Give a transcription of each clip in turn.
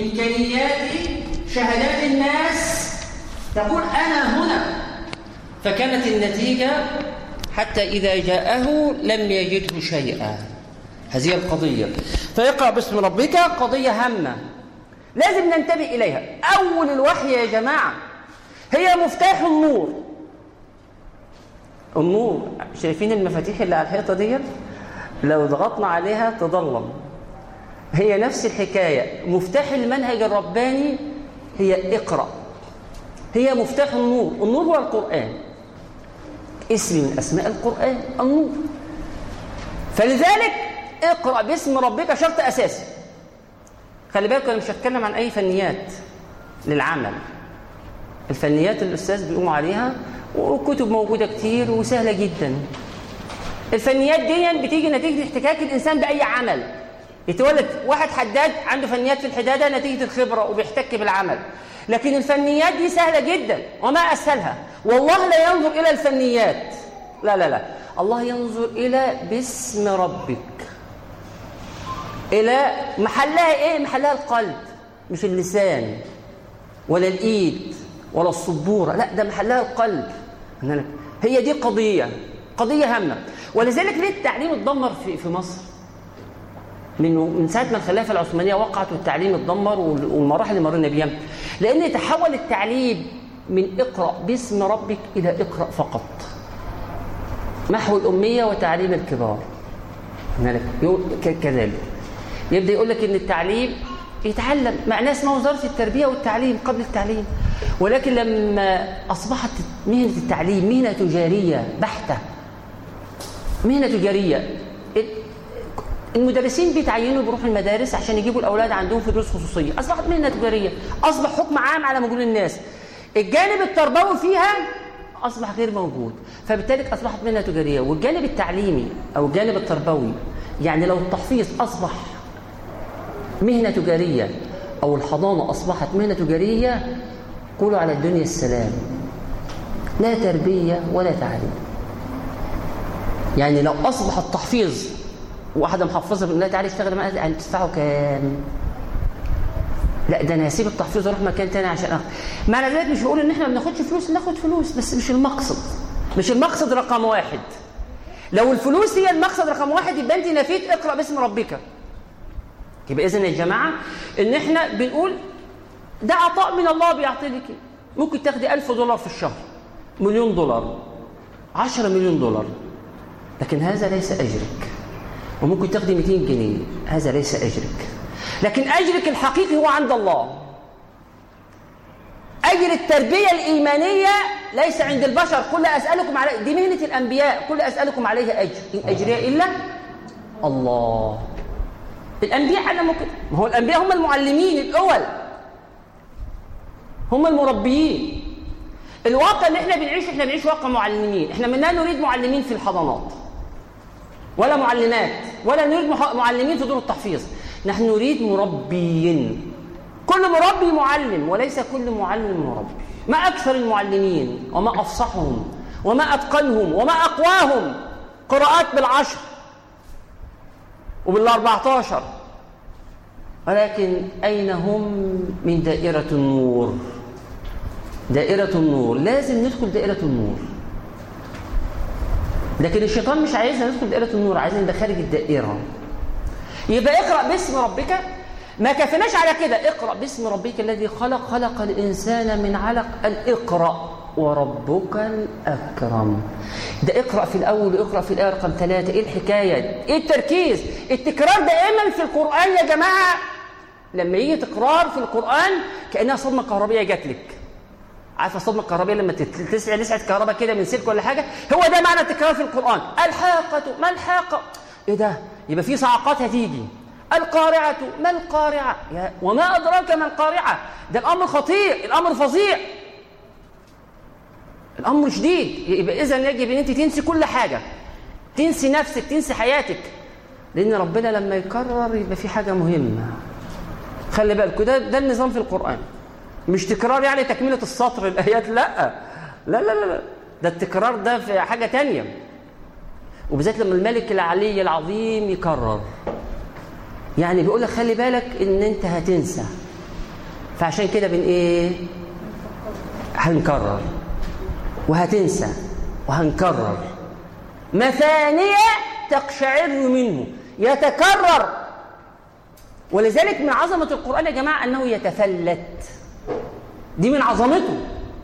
إمكانيات شهادات الناس تقول أنا هنا فكانت النتيجة حتى إذا جاءه لم يجده شيئا هذه القضية فيقرأ باسم ربك قضية هامة لازم ننتبه إليها أول الوحي يا جماعة هي مفتاح النور النور شايفين المفاتيح اللي على الحيطة ديت لو ضغطنا عليها تضلم هي نفس الحكاية مفتاح المنهج الرباني هي اقرأ هي مفتاح النور النور هو القرآن اسم من أسماء القرآن النور فلذلك اقرأ باسم ربك شرط أساسي خلي بالك أنا مش هتكلم عن أي فنيات للعمل الفنيات اللي الأستاذ بيقوم عليها وكتب موجودة كتير وسهلة جدا الفنيات دي بتيجي نتيجة احتكاك الإنسان بأي عمل يتولد واحد حداد عنده فنيات في الحدادة نتيجة الخبرة وبيحتك بالعمل لكن الفنيات دي سهلة جدا وما أسهلها والله لا ينظر إلى الفنيات لا لا لا الله ينظر إلى باسم ربك إلى محلها إيه؟ محلها القلب مش اللسان ولا الإيد ولا الصبورة لا ده محلها القلب هي دي قضية قضية هامة ولذلك ليه التعليم اتدمر في في مصر من من ساعه ما الخلافه العثمانيه وقعت والتعليم اتدمر والمراحل اللي مرينا بيها لان تحول التعليم من اقرا باسم ربك الى اقرا فقط محو الاميه وتعليم الكبار كذلك يبدا يقول لك ان التعليم يتعلم معناه اسمها وزاره التربيه والتعليم قبل التعليم ولكن لما اصبحت مهنه التعليم مهنه تجاريه بحته مهنه تجاريه المدرسين بيتعينوا بيروحوا المدارس عشان يجيبوا الاولاد عندهم في دروس خصوصيه اصبحت مهنه تجاريه اصبح حكم عام على مجنون الناس الجانب التربوي فيها اصبح غير موجود فبالتالي اصبحت مهنه تجاريه والجانب التعليمي او الجانب التربوي يعني لو التحفيظ اصبح مهنه تجاريه او الحضانه اصبحت مهنه تجاريه قولوا على الدنيا السلام لا تربيه ولا تعليم يعني لو اصبح التحفيظ واحده محفظه بتقول لها تعالي اشتغلي معايا يعني تدفعوا كام؟ لا ده انا هسيب التحفيظ واروح مكان تاني عشان اخد معنى ذلك مش بقول ان احنا ما بناخدش فلوس ناخد فلوس بس مش المقصد مش المقصد رقم واحد لو الفلوس هي المقصد رقم واحد يبقى انت نفيت اقرا باسم ربك يبقى اذا يا جماعه ان احنا بنقول ده عطاء من الله بيعطي لك ممكن تاخدي 1000 دولار في الشهر مليون دولار 10 مليون دولار لكن هذا ليس اجرك وممكن تاخدي 200 جنيه هذا ليس اجرك لكن اجرك الحقيقي هو عند الله اجر التربيه الايمانيه ليس عند البشر قل اسالكم عليه دي مهنه الانبياء قل اسالكم عليه اجر ان اجري الا الله الانبياء علموا كده ما هو الانبياء هم المعلمين الاول هم المربيين الواقع اللي احنا بنعيشه احنا بنعيش واقع معلمين احنا لا نريد معلمين في الحضانات ولا معلمات ولا نريد معلمين في دور التحفيظ نحن نريد مربيين كل مربي معلم وليس كل معلم مربي ما أكثر المعلمين وما أفصحهم وما أتقنهم وما أقواهم قراءات بالعشر وبالأربعتاشر ولكن أين هم من دائرة النور دائرة النور لازم ندخل دائرة النور لكن الشيطان مش عايزنا ندخل دائرة النور عايزنا نبقى خارج الدائرة يبقى اقرأ باسم ربك ما كفناش على كده اقرأ باسم ربك الذي خلق خلق الإنسان من علق اقرأ وربك الأكرم ده اقرأ في الأول واقرأ في الآية رقم ثلاثة إيه الحكاية إيه التركيز التكرار دائما في القرآن يا جماعة لما يجي تكرار في القرآن كأنها صدمة كهربية جات لك عارفه الصدمه الكهربائيه لما تسعى لسعه كهرباء كده من سلك ولا حاجه هو ده معنى التكرار في القران الحاقه ما الحاقه ايه ده يبقى في صعقات هتيجي القارعه ما القارعه يا وما ادراك ما القارعه ده الامر خطير الامر فظيع الامر شديد يبقى اذا يجب ان انت تنسي كل حاجه تنسي نفسك تنسي حياتك لان ربنا لما يكرر يبقى في حاجه مهمه خلي بالكم ده ده النظام في القران مش تكرار يعني تكملة السطر الآيات لا لا لا لا ده التكرار ده في حاجة تانية وبالذات لما الملك العلي العظيم يكرر يعني بيقول لك خلي بالك ان انت هتنسى فعشان كده بن ايه هنكرر وهتنسى وهنكرر مثانية تقشعر منه يتكرر ولذلك من عظمة القرآن يا جماعة أنه يتفلت دي من عظمته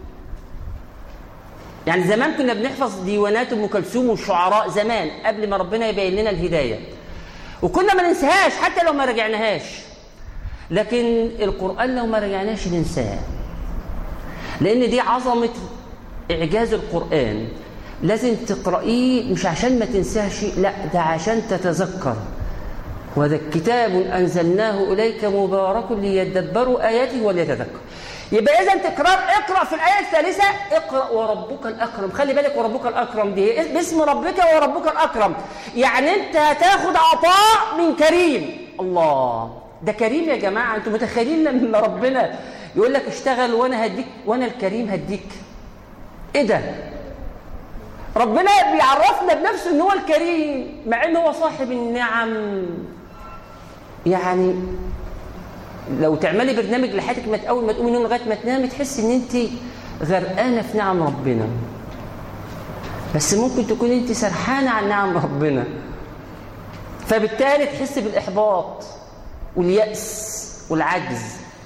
يعني زمان كنا بنحفظ ديوانات ام كلثوم والشعراء زمان قبل ما ربنا يبين لنا الهدايه وكنا ما ننساهاش حتى لو ما رجعناهاش لكن القران لو ما رجعناش ننساه لان دي عظمه اعجاز القران لازم تقرأيه مش عشان ما تنساهش لا ده عشان تتذكر وهذا كتاب أنزلناه إليك مبارك ليدبروا آياته وليتذكر يبقى إذا تكرار اقرأ في الآية الثالثة اقرأ وربك الأكرم خلي بالك وربك الأكرم دي باسم ربك وربك الأكرم يعني أنت هتاخد عطاء من كريم الله ده كريم يا جماعة أنتم متخيلين لما ربنا يقول لك اشتغل وأنا هديك وأنا الكريم هديك إيه ده ربنا بيعرفنا بنفسه ان هو الكريم مع ان هو صاحب النعم يعني لو تعملي برنامج لحياتك ما اول ما تقومي من لغايه ما تنامي تحسي ان انت غرقانه في نعم ربنا بس ممكن تكون انت سرحانه عن نعم ربنا فبالتالي تحس بالاحباط والياس والعجز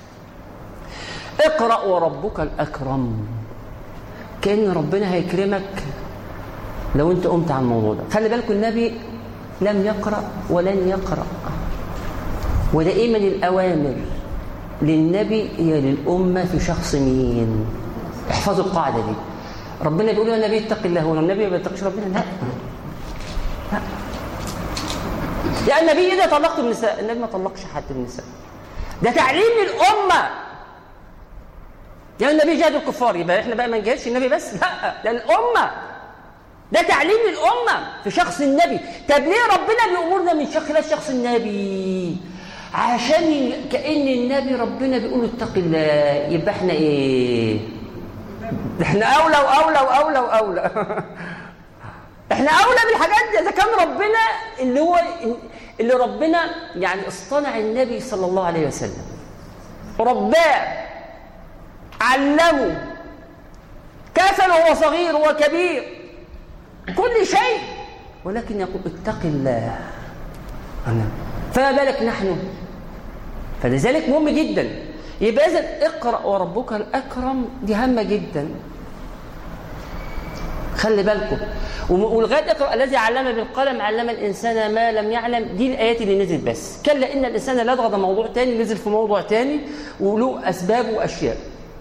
اقرا وربك الاكرم كان ربنا هيكرمك لو انت قمت عن الموضوع ده خلي بالكم النبي لم يقرأ ولن يقرأ وده ايه من الأوامر للنبي هي للأمة في شخص مين احفظوا القاعدة دي ربنا بيقول يا نبي اتق الله هو النبي ما بيتقش ربنا لا لا يا النبي إذا طلقت النساء النبي ما طلقش حد من النساء ده تعليم للأمة يا النبي جاهد الكفار يبقى احنا بقى ما نجاهدش النبي بس لا ده الأمة ده تعليم الأمة في شخص النبي طب ليه ربنا بيأمرنا من خلال شخص النبي عشان كأن النبي ربنا بيقول اتق الله يبقى احنا ايه احنا أولى وأولى وأولى وأولى احنا أولى بالحاجات دي إذا كان ربنا اللي هو اللي ربنا يعني اصطنع النبي صلى الله عليه وسلم رباه علمه كفل وهو صغير وكبير كل شيء ولكن يقول اتق الله أنا فما بالك نحن فلذلك مهم جدا يبقى إذا اقرأ وربك الأكرم دي هامة جدا خلي بالكم ولغايه اقرا الذي علم بالقلم علم الانسان ما لم يعلم دي الايات اللي نزلت بس كلا ان الانسان لا يضغط موضوع تاني نزل في موضوع تاني وله اسباب واشياء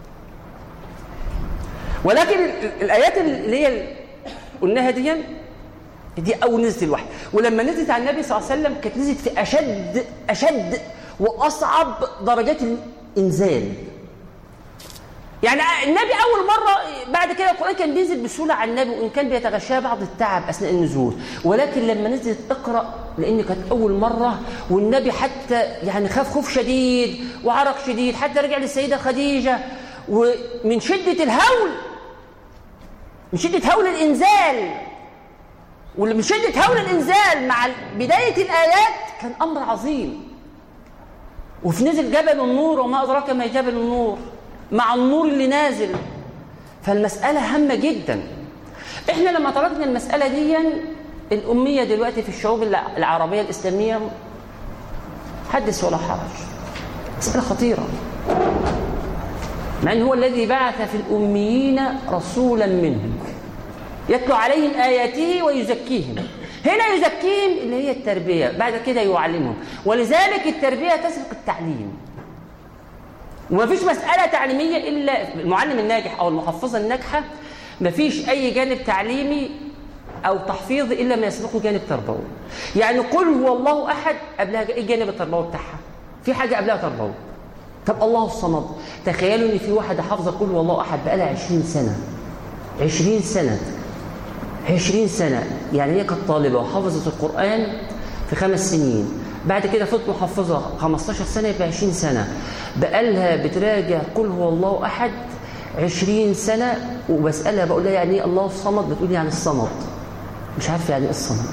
ولكن الايات اللي هي قلناها دي دي اول نزلت الوحي ولما نزلت على النبي صلى الله عليه وسلم كانت نزلت في اشد اشد واصعب درجات الانزال يعني النبي اول مره بعد كده القران كان بينزل بسهوله على النبي وان كان بيتغشاه بعض التعب اثناء النزول ولكن لما نزلت اقرا لان كانت اول مره والنبي حتى يعني خاف خوف شديد وعرق شديد حتى رجع للسيده خديجه ومن شده الهول من شده هول الانزال ومن شده هول الانزال مع بدايه الايات كان امر عظيم وفي نزل جبل النور وما ادراك ما جبل النور مع النور اللي نازل فالمسألة هامة جدا احنا لما تركنا المسألة دي الأمية دلوقتي في الشعوب العربية الإسلامية حدث ولا حرج مسألة خطيرة مع أنه هو الذي بعث في الأميين رسولا منهم يتلو عليهم آياته ويزكيهم هنا يزكيهم اللي هي التربية بعد كده يعلمهم ولذلك التربية تسبق التعليم وما فيش مسألة تعليمية إلا المعلم الناجح أو المحفظة الناجحة ما فيش أي جانب تعليمي أو تحفيظي إلا ما يسبقه جانب تربوي يعني قل هو الله أحد قبلها إيه الجانب التربوي بتاعها في حاجة قبلها تربوي طب الله الصمد تخيلوا إن في واحدة حافظة قل هو الله أحد بقالها 20 سنة 20 سنة 20 سنة يعني هي كانت طالبة وحفظت القرآن في خمس سنين بعد كده فضلت محفظة 15 سنة يبقى 20 سنة بقالها بتراجع قل هو الله أحد 20 سنة وبسألها بقول لها يعني ايه الله الصمد بتقول يعني الصمد مش عارفة يعني ايه الصمد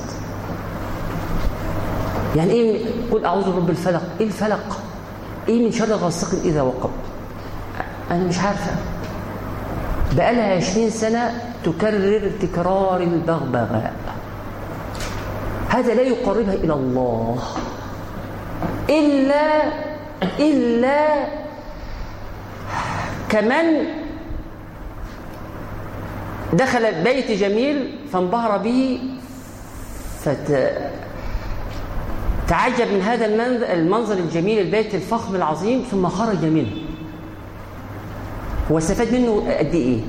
يعني ايه قل أعوذ برب الفلق ايه الفلق ايه من شر غاسق إذا وقب أنا مش عارفة بقالها عشرين سنة تكرر تكرار البغبغاء هذا لا يقربها إلى الله إلا إلا كمن دخل بيت جميل فانبهر به فتعجب من هذا المنظر الجميل البيت الفخم العظيم ثم خرج منه هو استفاد منه قد ايه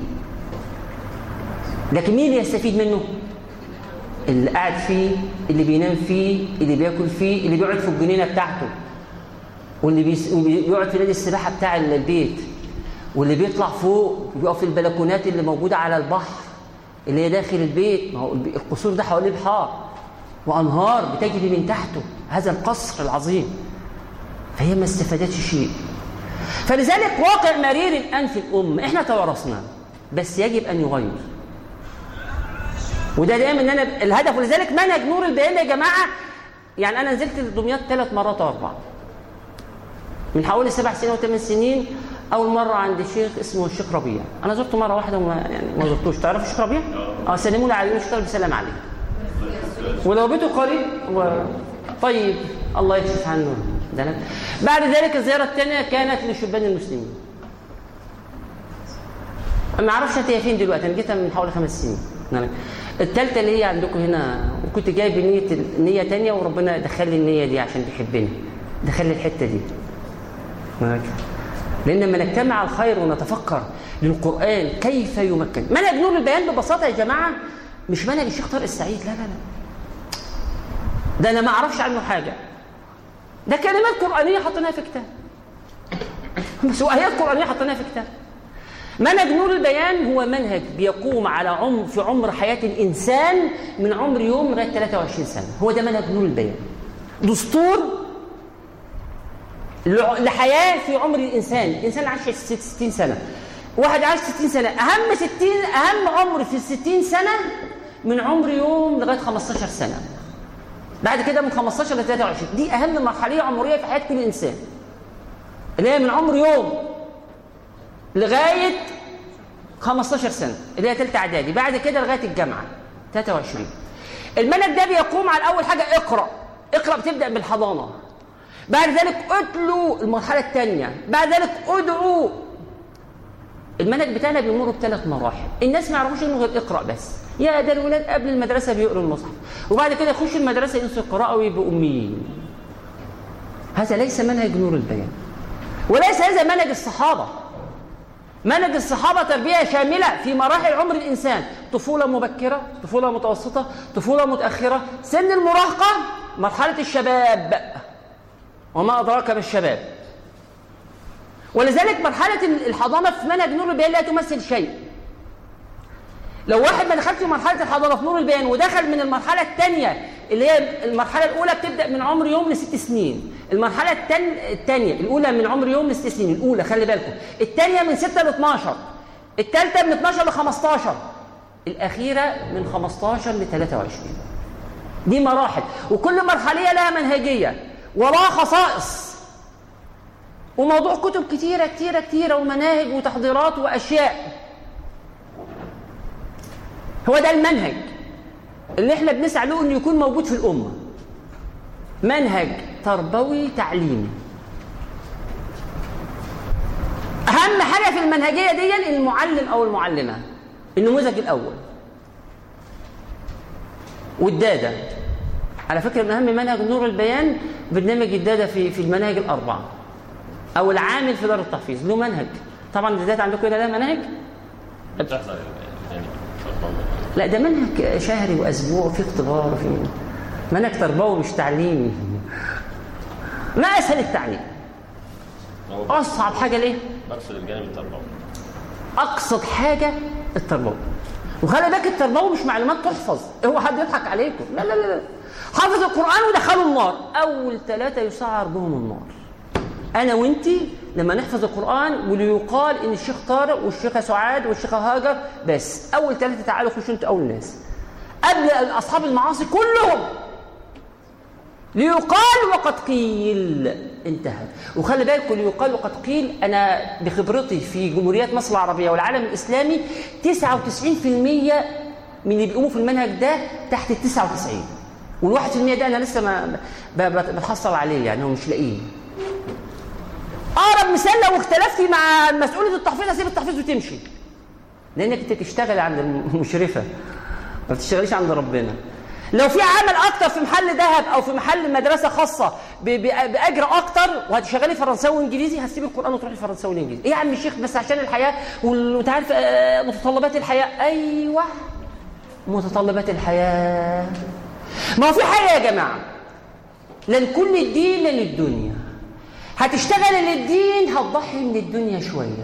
لكن مين اللي يستفيد منه اللي قاعد فيه اللي بينام فيه اللي بياكل فيه اللي بيقعد في الجنينه بتاعته واللي بيقعد في نادي السباحه بتاع البيت واللي بيطلع فوق بيقف في البلكونات اللي موجوده على البحر اللي هي داخل البيت ما هو القصور ده حواليه بحار وانهار بتجري من تحته هذا القصر العظيم فهي ما استفادتش شيء فلذلك واقع مرير الان في الام احنا توارثناه بس يجب ان يغير وده دايما ان انا الهدف ولذلك منهج نور البيان يا جماعه يعني انا نزلت دمياط ثلاث مرات او اربع من حوالي سبع سنين وثمان سنين اول مره عند شيخ اسمه الشيخ ربيع انا زرته مره واحده وما يعني ما زرتوش تعرف الشيخ ربيع اه سلموا لي عليه الشيخ بسلام عليه ولو بيته قريب و... طيب الله يكشف عنه ده بعد ذلك الزياره الثانيه كانت لشبان المسلمين ما اعرفش هي فين دلوقتي انا جيتها من حوالي خمس سنين الثالثه اللي هي عندكم هنا وكنت جايب نيه نيه ثانيه وربنا دخل لي النيه دي عشان بيحبني دخل لي الحته دي لان لما نجتمع على الخير ونتفكر للقران كيف يمكن منهج نور البيان ببساطه يا جماعه مش منهج الشيخ طارق السعيد لا لا لا ده انا ما اعرفش عنه حاجه ده كلمات قرانيه حطيناها في كتاب بس ايات قرانيه حطيناها في كتاب منهج نور البيان هو منهج بيقوم على عمر في عمر حياة الإنسان من عمر يوم لغاية 23 سنة هو ده منهج نور البيان دستور لحياة في عمر الإنسان الإنسان عاش 60 سنة واحد عاش 60 سنة أهم 60 أهم عمر في ال 60 سنة من عمر يوم لغاية 15 سنة بعد كده من 15 ل 23 دي أهم مرحلة عمرية في حياة كل إنسان اللي هي من عمر يوم لغاية 15 سنة اللي هي ثالثه اعدادي بعد كده لغاية الجامعة 23 المنهج ده بيقوم على أول حاجة اقرأ اقرأ بتبدأ بالحضانة بعد ذلك اتلوا المرحلة الثانية بعد ذلك ادعوا المنهج بتاعنا بيمر بثلاث مراحل الناس ما يعرفوش انه غير اقرا بس يا ده الولاد قبل المدرسه بيقروا المصحف وبعد كده يخشوا المدرسه ينسوا القراءه ويبقوا اميين هذا ليس منهج نور البيان وليس هذا منهج الصحابه منهج الصحابة تربية شاملة في مراحل عمر الإنسان طفولة مبكرة طفولة متوسطة طفولة متأخرة سن المراهقة مرحلة الشباب وما أدراك ما الشباب ولذلك مرحلة الحضانة في منهج نور البيان لا تمثل شيء لو واحد ما دخلش في مرحلة الحضانة في نور البيان ودخل من المرحلة الثانية اللي هي المرحلة الأولى بتبدأ من عمر يوم لست سنين المرحلة الثانية الأولى من عمر يوم لست سنين الأولى خلي بالكم الثانية من 6 ل 12 الثالثة من 12 ل 15 الأخيرة من 15 ل 23 دي مراحل وكل مرحلية لها منهجية وراها خصائص وموضوع كتب كتيرة كتيرة كتيرة ومناهج وتحضيرات وأشياء هو ده المنهج اللي احنا بنسعى له انه يكون موجود في الامه منهج تربوي تعليمي اهم حاجه في المنهجيه دي المعلم او المعلمه النموذج الاول والداده على فكره من اهم منهج نور البيان برنامج الداده في في المناهج الاربعه او العامل في دار التحفيظ له منهج طبعا الداده عندكم هنا لها مناهج لا ده منهج شهري واسبوع وفي اختبار وفي منهج تربوي مش تعليمي ما اسهل التعليم اصعب حاجه ليه بقصد الجانب التربوي اقصد حاجه التربوي وخلي بالك التربوي مش معلومات تحفظ هو حد يضحك عليكم لا لا لا حافظ القران ودخلوا النار اول ثلاثه يسعر بهم النار انا وانتي لما نحفظ القرآن وليقال إن الشيخ طارق والشيخة سعاد والشيخة هاجر بس أول ثلاثة تعالوا خشوا أنتوا أول ناس قبل أصحاب المعاصي كلهم ليقال وقد قيل انتهى وخلي بالكم ليقال وقد قيل انا بخبرتي في جمهوريات مصر العربيه والعالم الاسلامي 99% من اللي بيقوموا في المنهج ده تحت ال 99 وال1% ده انا لسه ما بتحصل عليه يعني هو مش لاقيه اقرب مثال لو اختلفتي مع مسؤوله التحفيظ هسيب التحفيظ وتمشي لانك انت تشتغل عند المشرفه ما بتشتغليش عند ربنا لو في عمل اكتر في محل ذهب او في محل مدرسه خاصه باجر اكتر وهتشغلي فرنساوي وانجليزي هتسيبي القران وتروحي فرنساوي وانجليزي ايه يا عم الشيخ بس عشان الحياه وانت عارف متطلبات الحياه ايوه متطلبات الحياه ما هو في حاجه يا جماعه لا لكل الدين لا للدنيا هتشتغل للدين هتضحي من الدنيا شويه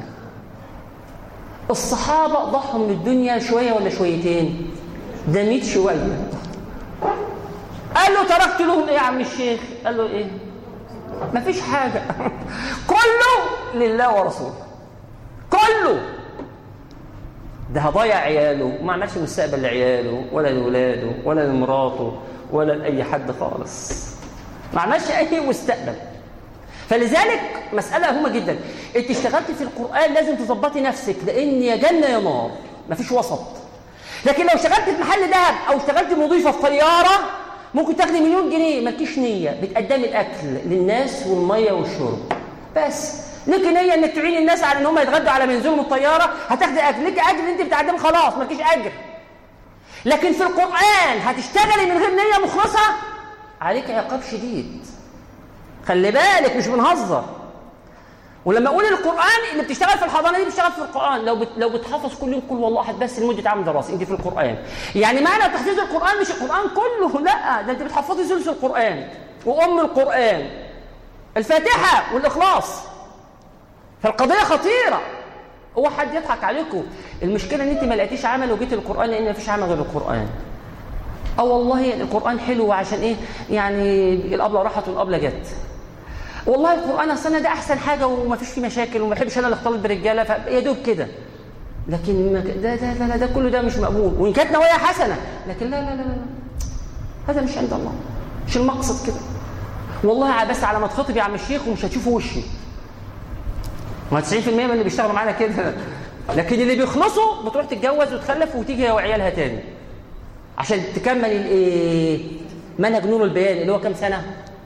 الصحابه ضحوا من الدنيا شويه ولا شويتين ده 100 شويه قال له تركت لهم ايه يا عم الشيخ قال له ايه ما فيش حاجة كله لله ورسوله كله ده هضيع عياله وما عملش مستقبل لعياله ولا لولاده ولا لمراته ولا لأي حد خالص ما عملش أي مستقبل فلذلك مسألة مهمة جدا انت اشتغلت في القرآن لازم تظبطي نفسك لأن يا جنة يا نار مفيش وسط لكن لو اشتغلت في محل ذهب أو اشتغلت مضيفة في طيارة ممكن تاخدي مليون جنيه مالكيش نية بتقدمي الأكل للناس والمية والشرب بس ليك نية انك تعين الناس على ان هم يتغدوا على منزلهم الطيارة هتاخدي أكل ليك أجر انت بتقدمي خلاص مالكيش أجر لكن في القرآن هتشتغلي من غير نية مخلصة عليك عقاب شديد خلي بالك مش بنهزر ولما اقول القران اللي بتشتغل في الحضانه دي بتشتغل في القران لو بت... لو بتحفظ كل يوم قل والله احد بس لمده عام دراسي انت في القران يعني معنى تحفيظ القران مش القران كله لا ده انت بتحفظي ثلث القران وام القران الفاتحه والاخلاص فالقضيه خطيره هو حد يضحك عليكم المشكله ان انت ما لقيتيش عمل وجيت القران لان ما فيش عمل غير القران اه والله القران حلو عشان ايه يعني الابله راحت والابله جت والله القرآن أصل ده أحسن حاجة وما فيش فيه مشاكل وما بحبش أنا اللي أختلط برجالة فيا دوب كده لكن ده ده ده, ده, ده كله ده مش مقبول وإن كانت نوايا حسنة لكن لا لا لا لا هذا مش عند الله مش المقصد كده والله بس على ما تخطب يا عم الشيخ ومش هتشوفوا وشي ما 90% من اللي بيشتغلوا معانا كده لكن اللي بيخلصوا بتروح تتجوز وتخلف وتيجي هي وعيالها تاني عشان تكمل الايه منهج نور البيان اللي هو كام سنه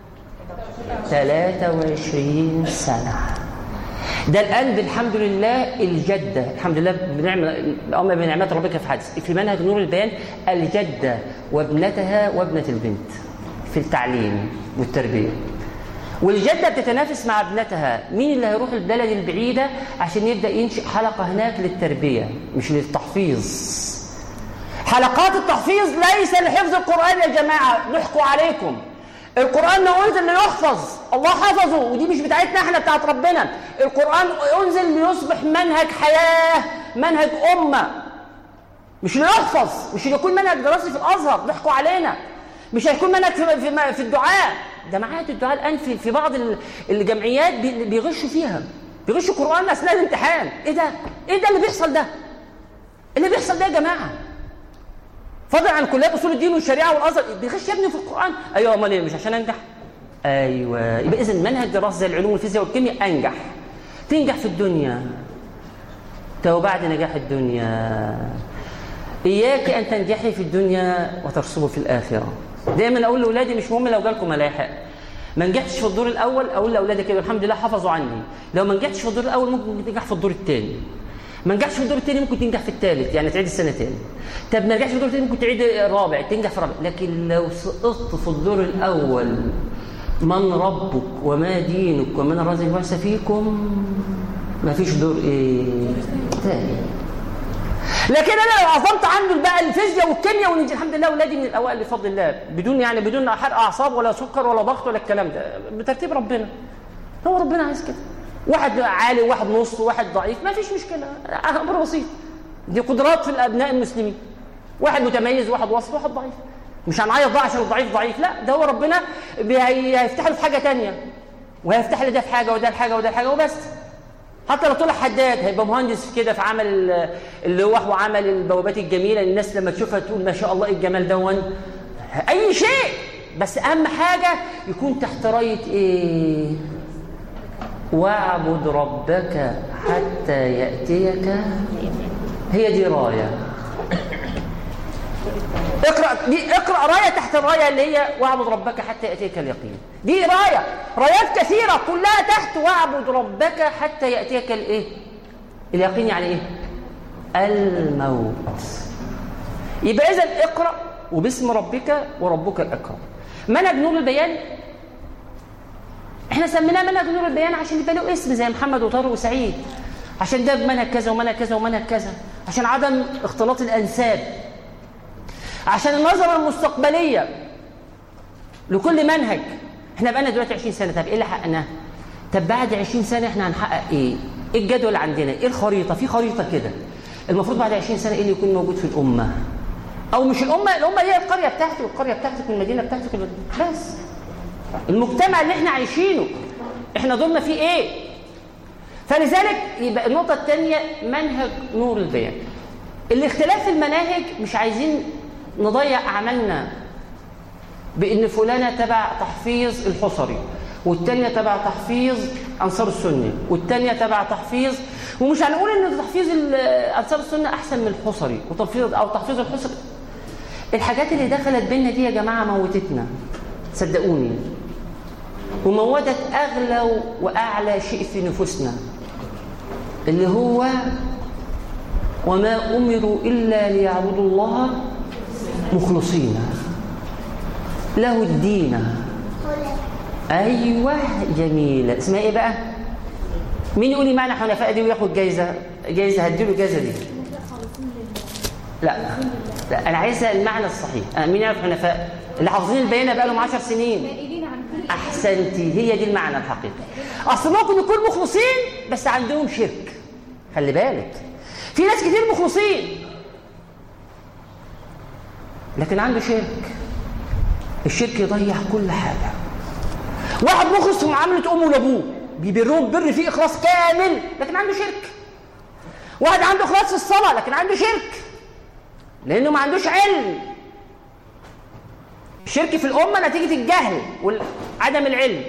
23 سنة ده الآن بالحمد لله الجدة الحمد لله بنعمة أما بنعمات ربك في حدث في منهج نور البيان الجدة وابنتها وابنة البنت في التعليم والتربية والجدة بتتنافس مع ابنتها مين اللي هيروح البلد البعيدة عشان يبدأ ينشئ حلقة هناك للتربية مش للتحفيظ حلقات التحفيظ ليس لحفظ القرآن يا جماعة نحكوا عليكم القرآن ما أنزل ليحفظ الله حفظه ودي مش بتاعتنا احنا بتاعت ربنا القرآن أنزل ليصبح منهج حياة منهج أمة مش ليحفظ مش ليكون منهج دراسي في الأزهر ضحكوا علينا مش هيكون منهج في, في, في الدعاء ده معاهد الدعاء الآن في, في بعض الجمعيات بيغشوا فيها بيغشوا القرآن أثناء الامتحان إيه ده؟ إيه ده اللي بيحصل ده؟ اللي بيحصل ده يا جماعة فضلا عن كليات اصول الدين والشريعه والازهر بيغش يا ابني في القران ايوه امال ايه مش عشان انجح ايوه يبقى اذا منهج دراسه زي العلوم والفيزياء والكيمياء انجح تنجح في الدنيا تو بعد نجاح الدنيا اياك ان تنجحي في الدنيا وترسبي في الاخره دايما اقول لاولادي مش مهم لو جالكم ملاحق ما نجحتش في الدور الاول اقول لاولادي كده الحمد لله حفظوا عني لو ما نجحتش في الدور الاول ممكن تنجح في الدور الثاني ما نجحش في الدور الثاني ممكن تنجح في الثالث يعني تعيد السنه تاني طب ما نجحش في الدور الثاني ممكن تعيد الرابع تنجح في الرابع لكن لو سقطت في الدور الاول من ربك وما دينك ومن الرازق بعث فيكم ما فيش دور ايه ثاني لكن انا لو عظمت عنه بقى الفيزياء والكيمياء ونجي الحمد لله اولادي من الاوائل بفضل الله بدون يعني بدون حرق اعصاب ولا سكر ولا ضغط ولا الكلام ده بترتيب ربنا هو ربنا عايز كده واحد عالي وواحد نص وواحد ضعيف ما فيش مشكله امر بسيط دي قدرات في الابناء المسلمين واحد متميز وواحد وسط وواحد ضعيف مش هنعيط بقى عشان الضعيف ضعيف لا ده هو ربنا هيفتح له في حاجه ثانيه وهيفتح له ده في حاجه وده في حاجه وده في حاجه وبس حتى لو طلع حداد هيبقى مهندس كده في عمل اللوح وعمل البوابات الجميله الناس لما تشوفها تقول ما شاء الله ايه الجمال دون اي شيء بس اهم حاجه يكون تحت رايه ايه واعبد ربك حتى ياتيك هي دي رايه اقرا دي اقرا رايه تحت الرايه اللي هي واعبد ربك حتى ياتيك اليقين دي رايه رايات كثيره كلها تحت واعبد ربك حتى ياتيك الايه اليقين يعني ايه الموت يبقى اذا اقرا وباسم ربك وربك الاكرم منهج نور البيان احنا سميناه منهج نور البيان عشان يبقى له اسم زي محمد وطارق وسعيد عشان ده منهج كذا ومنهج كذا ومنهج كذا عشان عدم اختلاط الانساب عشان النظره المستقبليه لكل منهج احنا بقالنا دلوقتي 20 سنه طب ايه اللي حققناه طب بعد 20 سنه احنا هنحقق ايه ايه الجدول عندنا ايه الخريطه في خريطه كده المفروض بعد 20 سنه ايه اللي يكون موجود في الامه او مش الامه الامه هي القريه بتاعتي والقريه بتاعتك والمدينه بتاعتك بس المجتمع اللي احنا عايشينه احنا دورنا فيه ايه فلذلك يبقى النقطه الثانيه منهج نور البيان الاختلاف في المناهج مش عايزين نضيع اعمالنا بان فلانه تبع تحفيظ الحصري والتانية تبع تحفيظ أنصار السنة والتانية تبع تحفيظ ومش هنقول إن تحفيظ أنصار السنة أحسن من الحصري وتحفيظ أو تحفيظ الحصري الحاجات اللي دخلت بينا دي يا جماعة موتتنا صدقوني وموتت أغلى وأعلى شيء في نفوسنا اللي هو وما أمروا إلا ليعبدوا الله مخلصين له الدين أيوة جميلة اسمها إيه بقى؟ مين يقول لي معنى حنفاء دي وياخد جايزة جايزة هديله جايزة دي لا لا أنا عايزة المعنى الصحيح أنا مين يعرف حنفاء؟ اللي حافظين البيانة بقى لهم 10 سنين أحسنتي هي دي المعنى الحقيقي أصل ممكن يكون مخلصين بس عندهم شرك خلي بالك في ناس كتير مخلصين لكن عنده شرك الشرك يضيع كل حاجة واحد مخلص في معاملة أمه وأبوه بيبرهم بر فيه إخلاص كامل لكن عنده شرك واحد عنده إخلاص في الصلاة لكن عنده شرك لأنه ما عندوش علم الشرك في الأمة نتيجة الجهل وعدم العلم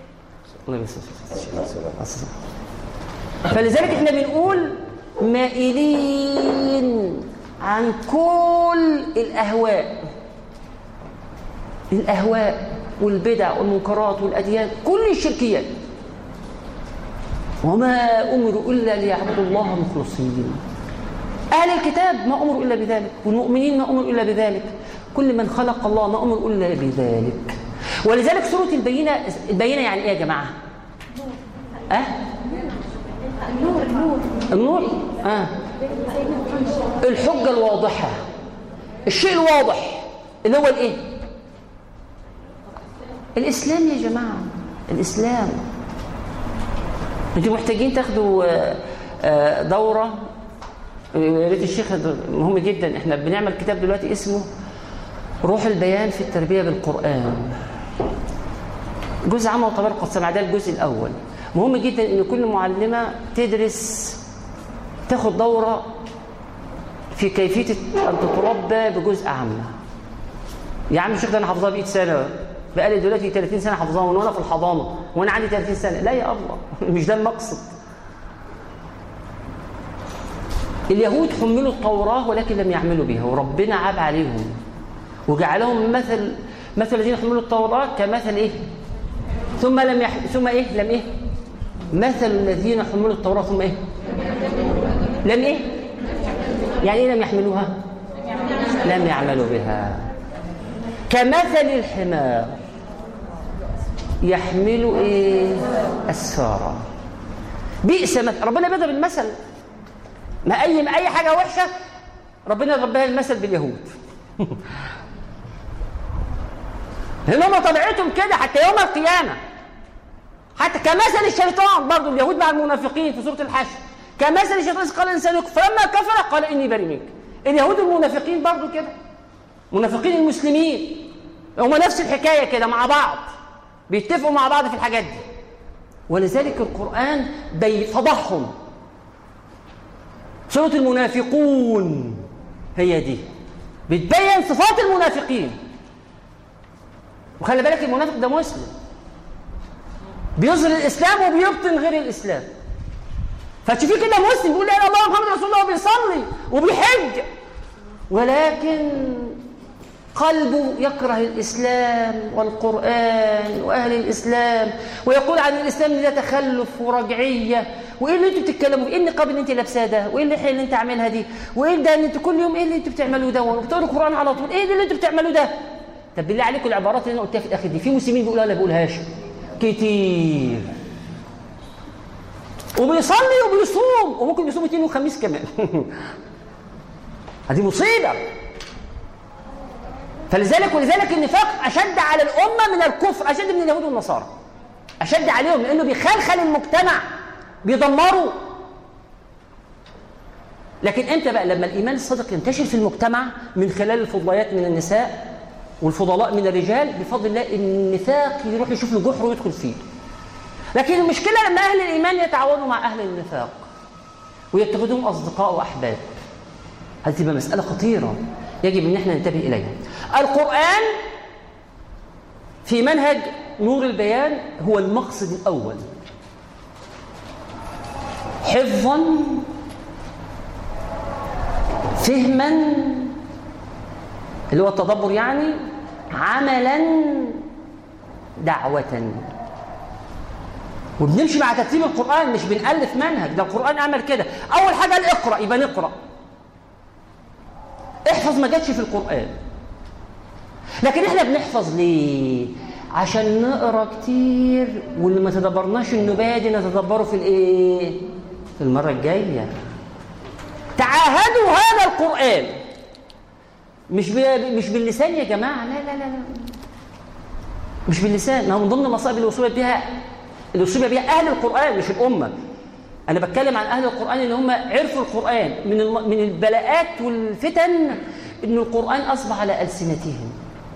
فلذلك احنا بنقول مائلين عن كل الأهواء الأهواء والبدع والمنكرات والأديان كل الشركيات وما أمروا إلا ليعبدوا الله مخلصين أهل الكتاب ما أمروا إلا بذلك والمؤمنين ما أمروا إلا بذلك كل من خلق الله ما أمر إلا بذلك ولذلك سورة البينة البينة يعني إيه يا جماعة؟ أه؟ النور النور النور؟ آه الحجة الواضحة الشيء الواضح اللي هو الإيه؟ الإسلام يا جماعة الإسلام انتوا محتاجين تاخدوا دورة يا ريت الشيخ مهم جدا احنا بنعمل كتاب دلوقتي اسمه روح البيان في التربية بالقرآن جزء عام وطبيعة قد سمع ده الجزء الأول مهم جدا ان كل معلمة تدرس تاخد دورة في كيفية أن تتربى بجزء عامة يا عم الشيخ ده أنا حافظها 100 سنة بقالي دلوقتي 30 سنة حافظها من وأنا في الحضانة وأنا عندي 30 سنة لا يا الله مش ده المقصد اليهود حملوا التوراة ولكن لم يعملوا بها وربنا عاب عليهم وجعلهم مثل مثل الذين حملوا التوراة كمثل إيه ثم لم يح... ثم إيه لم إيه مثل الذين حملوا التوراة ثم إيه لم إيه يعني إيه لم يحملوها لم يعملوا بها كمثل الحمار يحمل إيه أسفارا بئس مثل ربنا بيضرب المثل ما أي ما أي حاجة وحشة ربنا ضربها المثل باليهود لأن هم طبيعتهم كده حتى يوم القيامة حتى كمثل الشيطان برضه اليهود مع المنافقين في سورة الحشر كمثل الشيطان قال الإنسان فلما كفر قال إني بريء منك اليهود المنافقين برضه كده منافقين المسلمين هم نفس الحكاية كده مع بعض بيتفقوا مع بعض في الحاجات دي ولذلك القرآن فضحهم سورة المنافقون هي دي بتبين صفات المنافقين وخلي بالك المنافق ده مسلم بيظهر الاسلام وبيبطن غير الاسلام فتشوفيه كده مسلم بيقول لا اله الا الله محمد رسول الله وبيصلي وبيحج ولكن قلبه يكره الإسلام والقرآن وأهل الإسلام ويقول عن الإسلام إن ده تخلف ورجعية وإيه اللي أنتوا بتتكلموا إيه النقاب اللي أنت لابساه ده وإيه اللحية اللي أنت عاملها دي وإيه ده إن أنتوا كل يوم إيه اللي أنتوا بتعملوه ده وبتقروا القرآن على طول إيه ده اللي أنتوا بتعملوه ده طب بالله عليكم العبارات اللي أنا قلتها في الآخر دي في مسلمين بيقولها ولا بيقولهاش كتير وبيصلي وبيصوم وممكن بيصوم اثنين وخميس كمان هذه مصيبة فلذلك ولذلك النفاق أشد على الأمة من الكفر أشد من اليهود والنصارى أشد عليهم لأنه بيخلخل المجتمع بيدمره لكن امتى بقى لما الإيمان الصادق ينتشر في المجتمع من خلال الفضليات من النساء والفضلاء من الرجال بفضل الله النفاق يروح يشوف له جحر ويدخل فيه لكن المشكلة لما أهل الإيمان يتعاونوا مع أهل النفاق ويتخذوهم أصدقاء وأحباب هذه تبقى مسألة خطيرة يجب أن احنا ننتبه إليها القرآن في منهج نور البيان هو المقصد الأول حفظا فهما اللي هو التدبر يعني عملا دعوة وبنمشي مع ترتيب القرآن مش بنألف منهج ده القرآن عمل كده أول حاجة اقرأ يبقى نقرأ احفظ ما جاتش في القرآن لكن احنا بنحفظ ليه عشان نقرا كتير واللي ما تدبرناش النبايه دي نتدبره في الايه في المره الجايه تعاهدوا هذا القران مش مش باللسان يا جماعه لا لا لا لا مش باللسان ما هو من ضمن المصائب اللي اصيب بها اللي اصيب بها اهل القران مش الامه انا بتكلم عن اهل القران اللي هم عرفوا القران من من البلاءات والفتن ان القران اصبح على السنتهم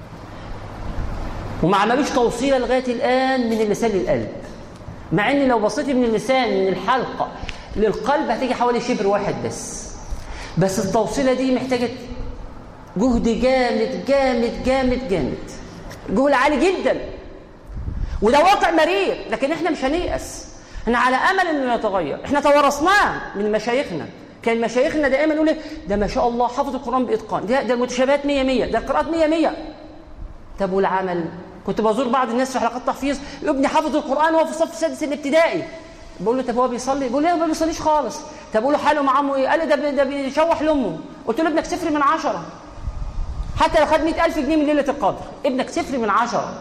وما عملوش توصيله لغايه الان من اللسان للقلب مع ان لو بصيتي من اللسان من الحلقه للقلب هتيجي حوالي شبر واحد بس بس التوصيله دي محتاجه جهد جامد جامد جامد جامد جهد عالي جدا وده واقع مرير لكن احنا مش هنيأس احنا على امل انه يتغير احنا توارثناه من مشايخنا كان مشايخنا دائما يقول ده ما شاء الله حفظ القران باتقان ده ده المتشابهات 100 100 ده القراءات 100 100 طب والعمل كنت بزور بعض الناس في حلقات تحفيظ ابني حافظ القران وهو في الصف السادس الابتدائي بقول له طب هو بيصلي بيقول لي ما بيصليش خالص طب بقول له حاله مع عمه ايه قال لي ده ده بيشوح لامه قلت له ابنك صفر من عشرة حتى لو خد 100000 جنيه من ليله القدر ابنك صفر من عشرة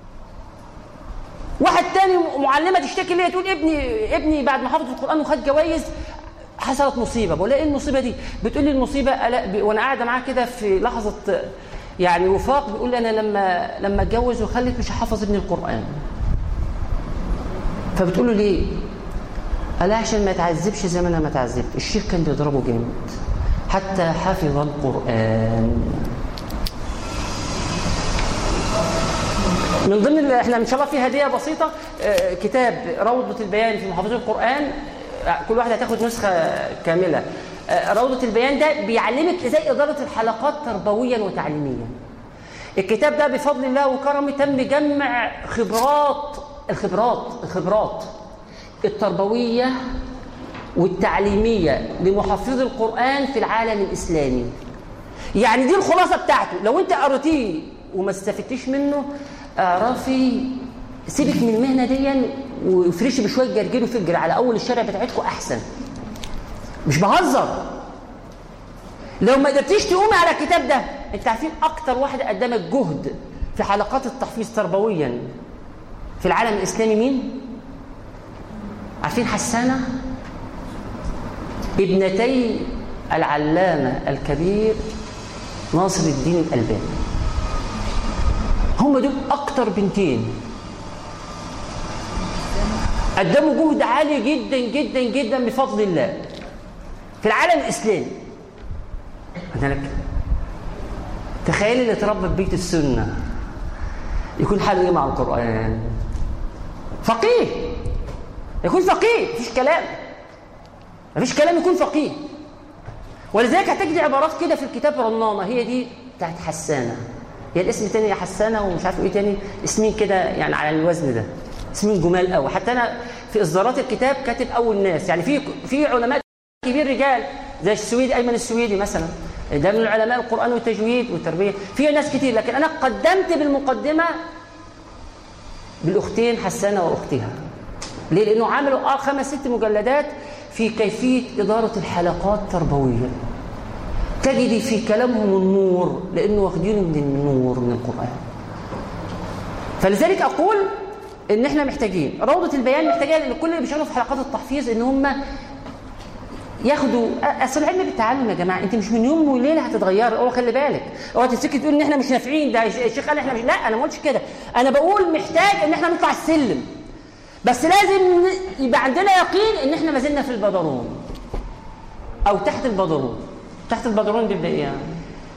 واحد تاني معلمه تشتكي ليا تقول ابني ابني بعد ما حفظ القران وخد جوائز حصلت مصيبه بقول لها ايه المصيبه دي بتقول لي المصيبه وانا قاعده معاها كده في لحظه يعني وفاق بيقول لي انا لما لما اتجوز وخلف مش هحفظ ابني القران فبتقول له ليه قال عشان ما يتعذبش زي ما انا ما اتعذبت الشيخ كان بيضربه جامد حتى حفظ القران من ضمن اللي احنا ان شاء الله في هديه بسيطه آه كتاب روضه البيان في محافظه القران آه كل واحده هتاخد نسخه كامله آه روضه البيان ده بيعلمك ازاي اداره الحلقات تربويا وتعليميا الكتاب ده بفضل الله وكرمه تم جمع خبرات الخبرات الخبرات التربويه والتعليميه لمحافظي القران في العالم الاسلامي يعني دي الخلاصه بتاعته لو انت قريتيه وما استفدتيش منه اعرفي سيبك من المهنه دي وافرشي بشويه جرجير وفجر على اول الشارع بتاعتكم احسن مش بهزر لو ما قدرتيش تقومي على الكتاب ده انت عارفين اكتر واحد قدمت جهد في حلقات التحفيظ تربويا في العالم الاسلامي مين عارفين حسانه ابنتي العلامه الكبير ناصر الدين الالباني هم دول اكتر بنتين قدموا جهد عالي جدا جدا جدا بفضل الله في العالم الاسلامي لك تخيل اللي اتربى في بيت السنه يكون حاله ايه مع القران فقيه يكون فقيه مفيش كلام مفيش كلام يكون فقيه ولذلك هتجد عبارات كده في الكتاب رنانه هي دي بتاعت حسانه هي الاسم تاني حسانه ومش عارف ايه تاني اسمين كده يعني على الوزن ده اسمين جمال قوي حتى انا في اصدارات الكتاب كاتب اول ناس يعني في في علماء كبير رجال زي السويدي ايمن السويدي مثلا ده من علماء القران والتجويد والتربيه في ناس كتير لكن انا قدمت بالمقدمه بالاختين حسانه واختها ليه لانه عملوا اه خمس ست مجلدات في كيفيه اداره الحلقات التربويه تجدي في كلامهم النور لانه واخدينه من النور من القران فلذلك اقول ان احنا محتاجين روضه البيان محتاجه لان كل اللي بيشتغلوا في حلقات التحفيظ ان هم ياخدوا اصل العلم بالتعلم يا جماعه انت مش من يوم وليله هتتغيري اوعى خلي بالك اوعى تفتكري تقول ان احنا مش نافعين ده الشيخ قال احنا مش لا انا ما قلتش كده انا بقول محتاج ان احنا نطلع السلم بس لازم يبقى عندنا يقين ان احنا ما زلنا في البدرون او تحت البدرون تحت البدرون بيبدا ايه يعني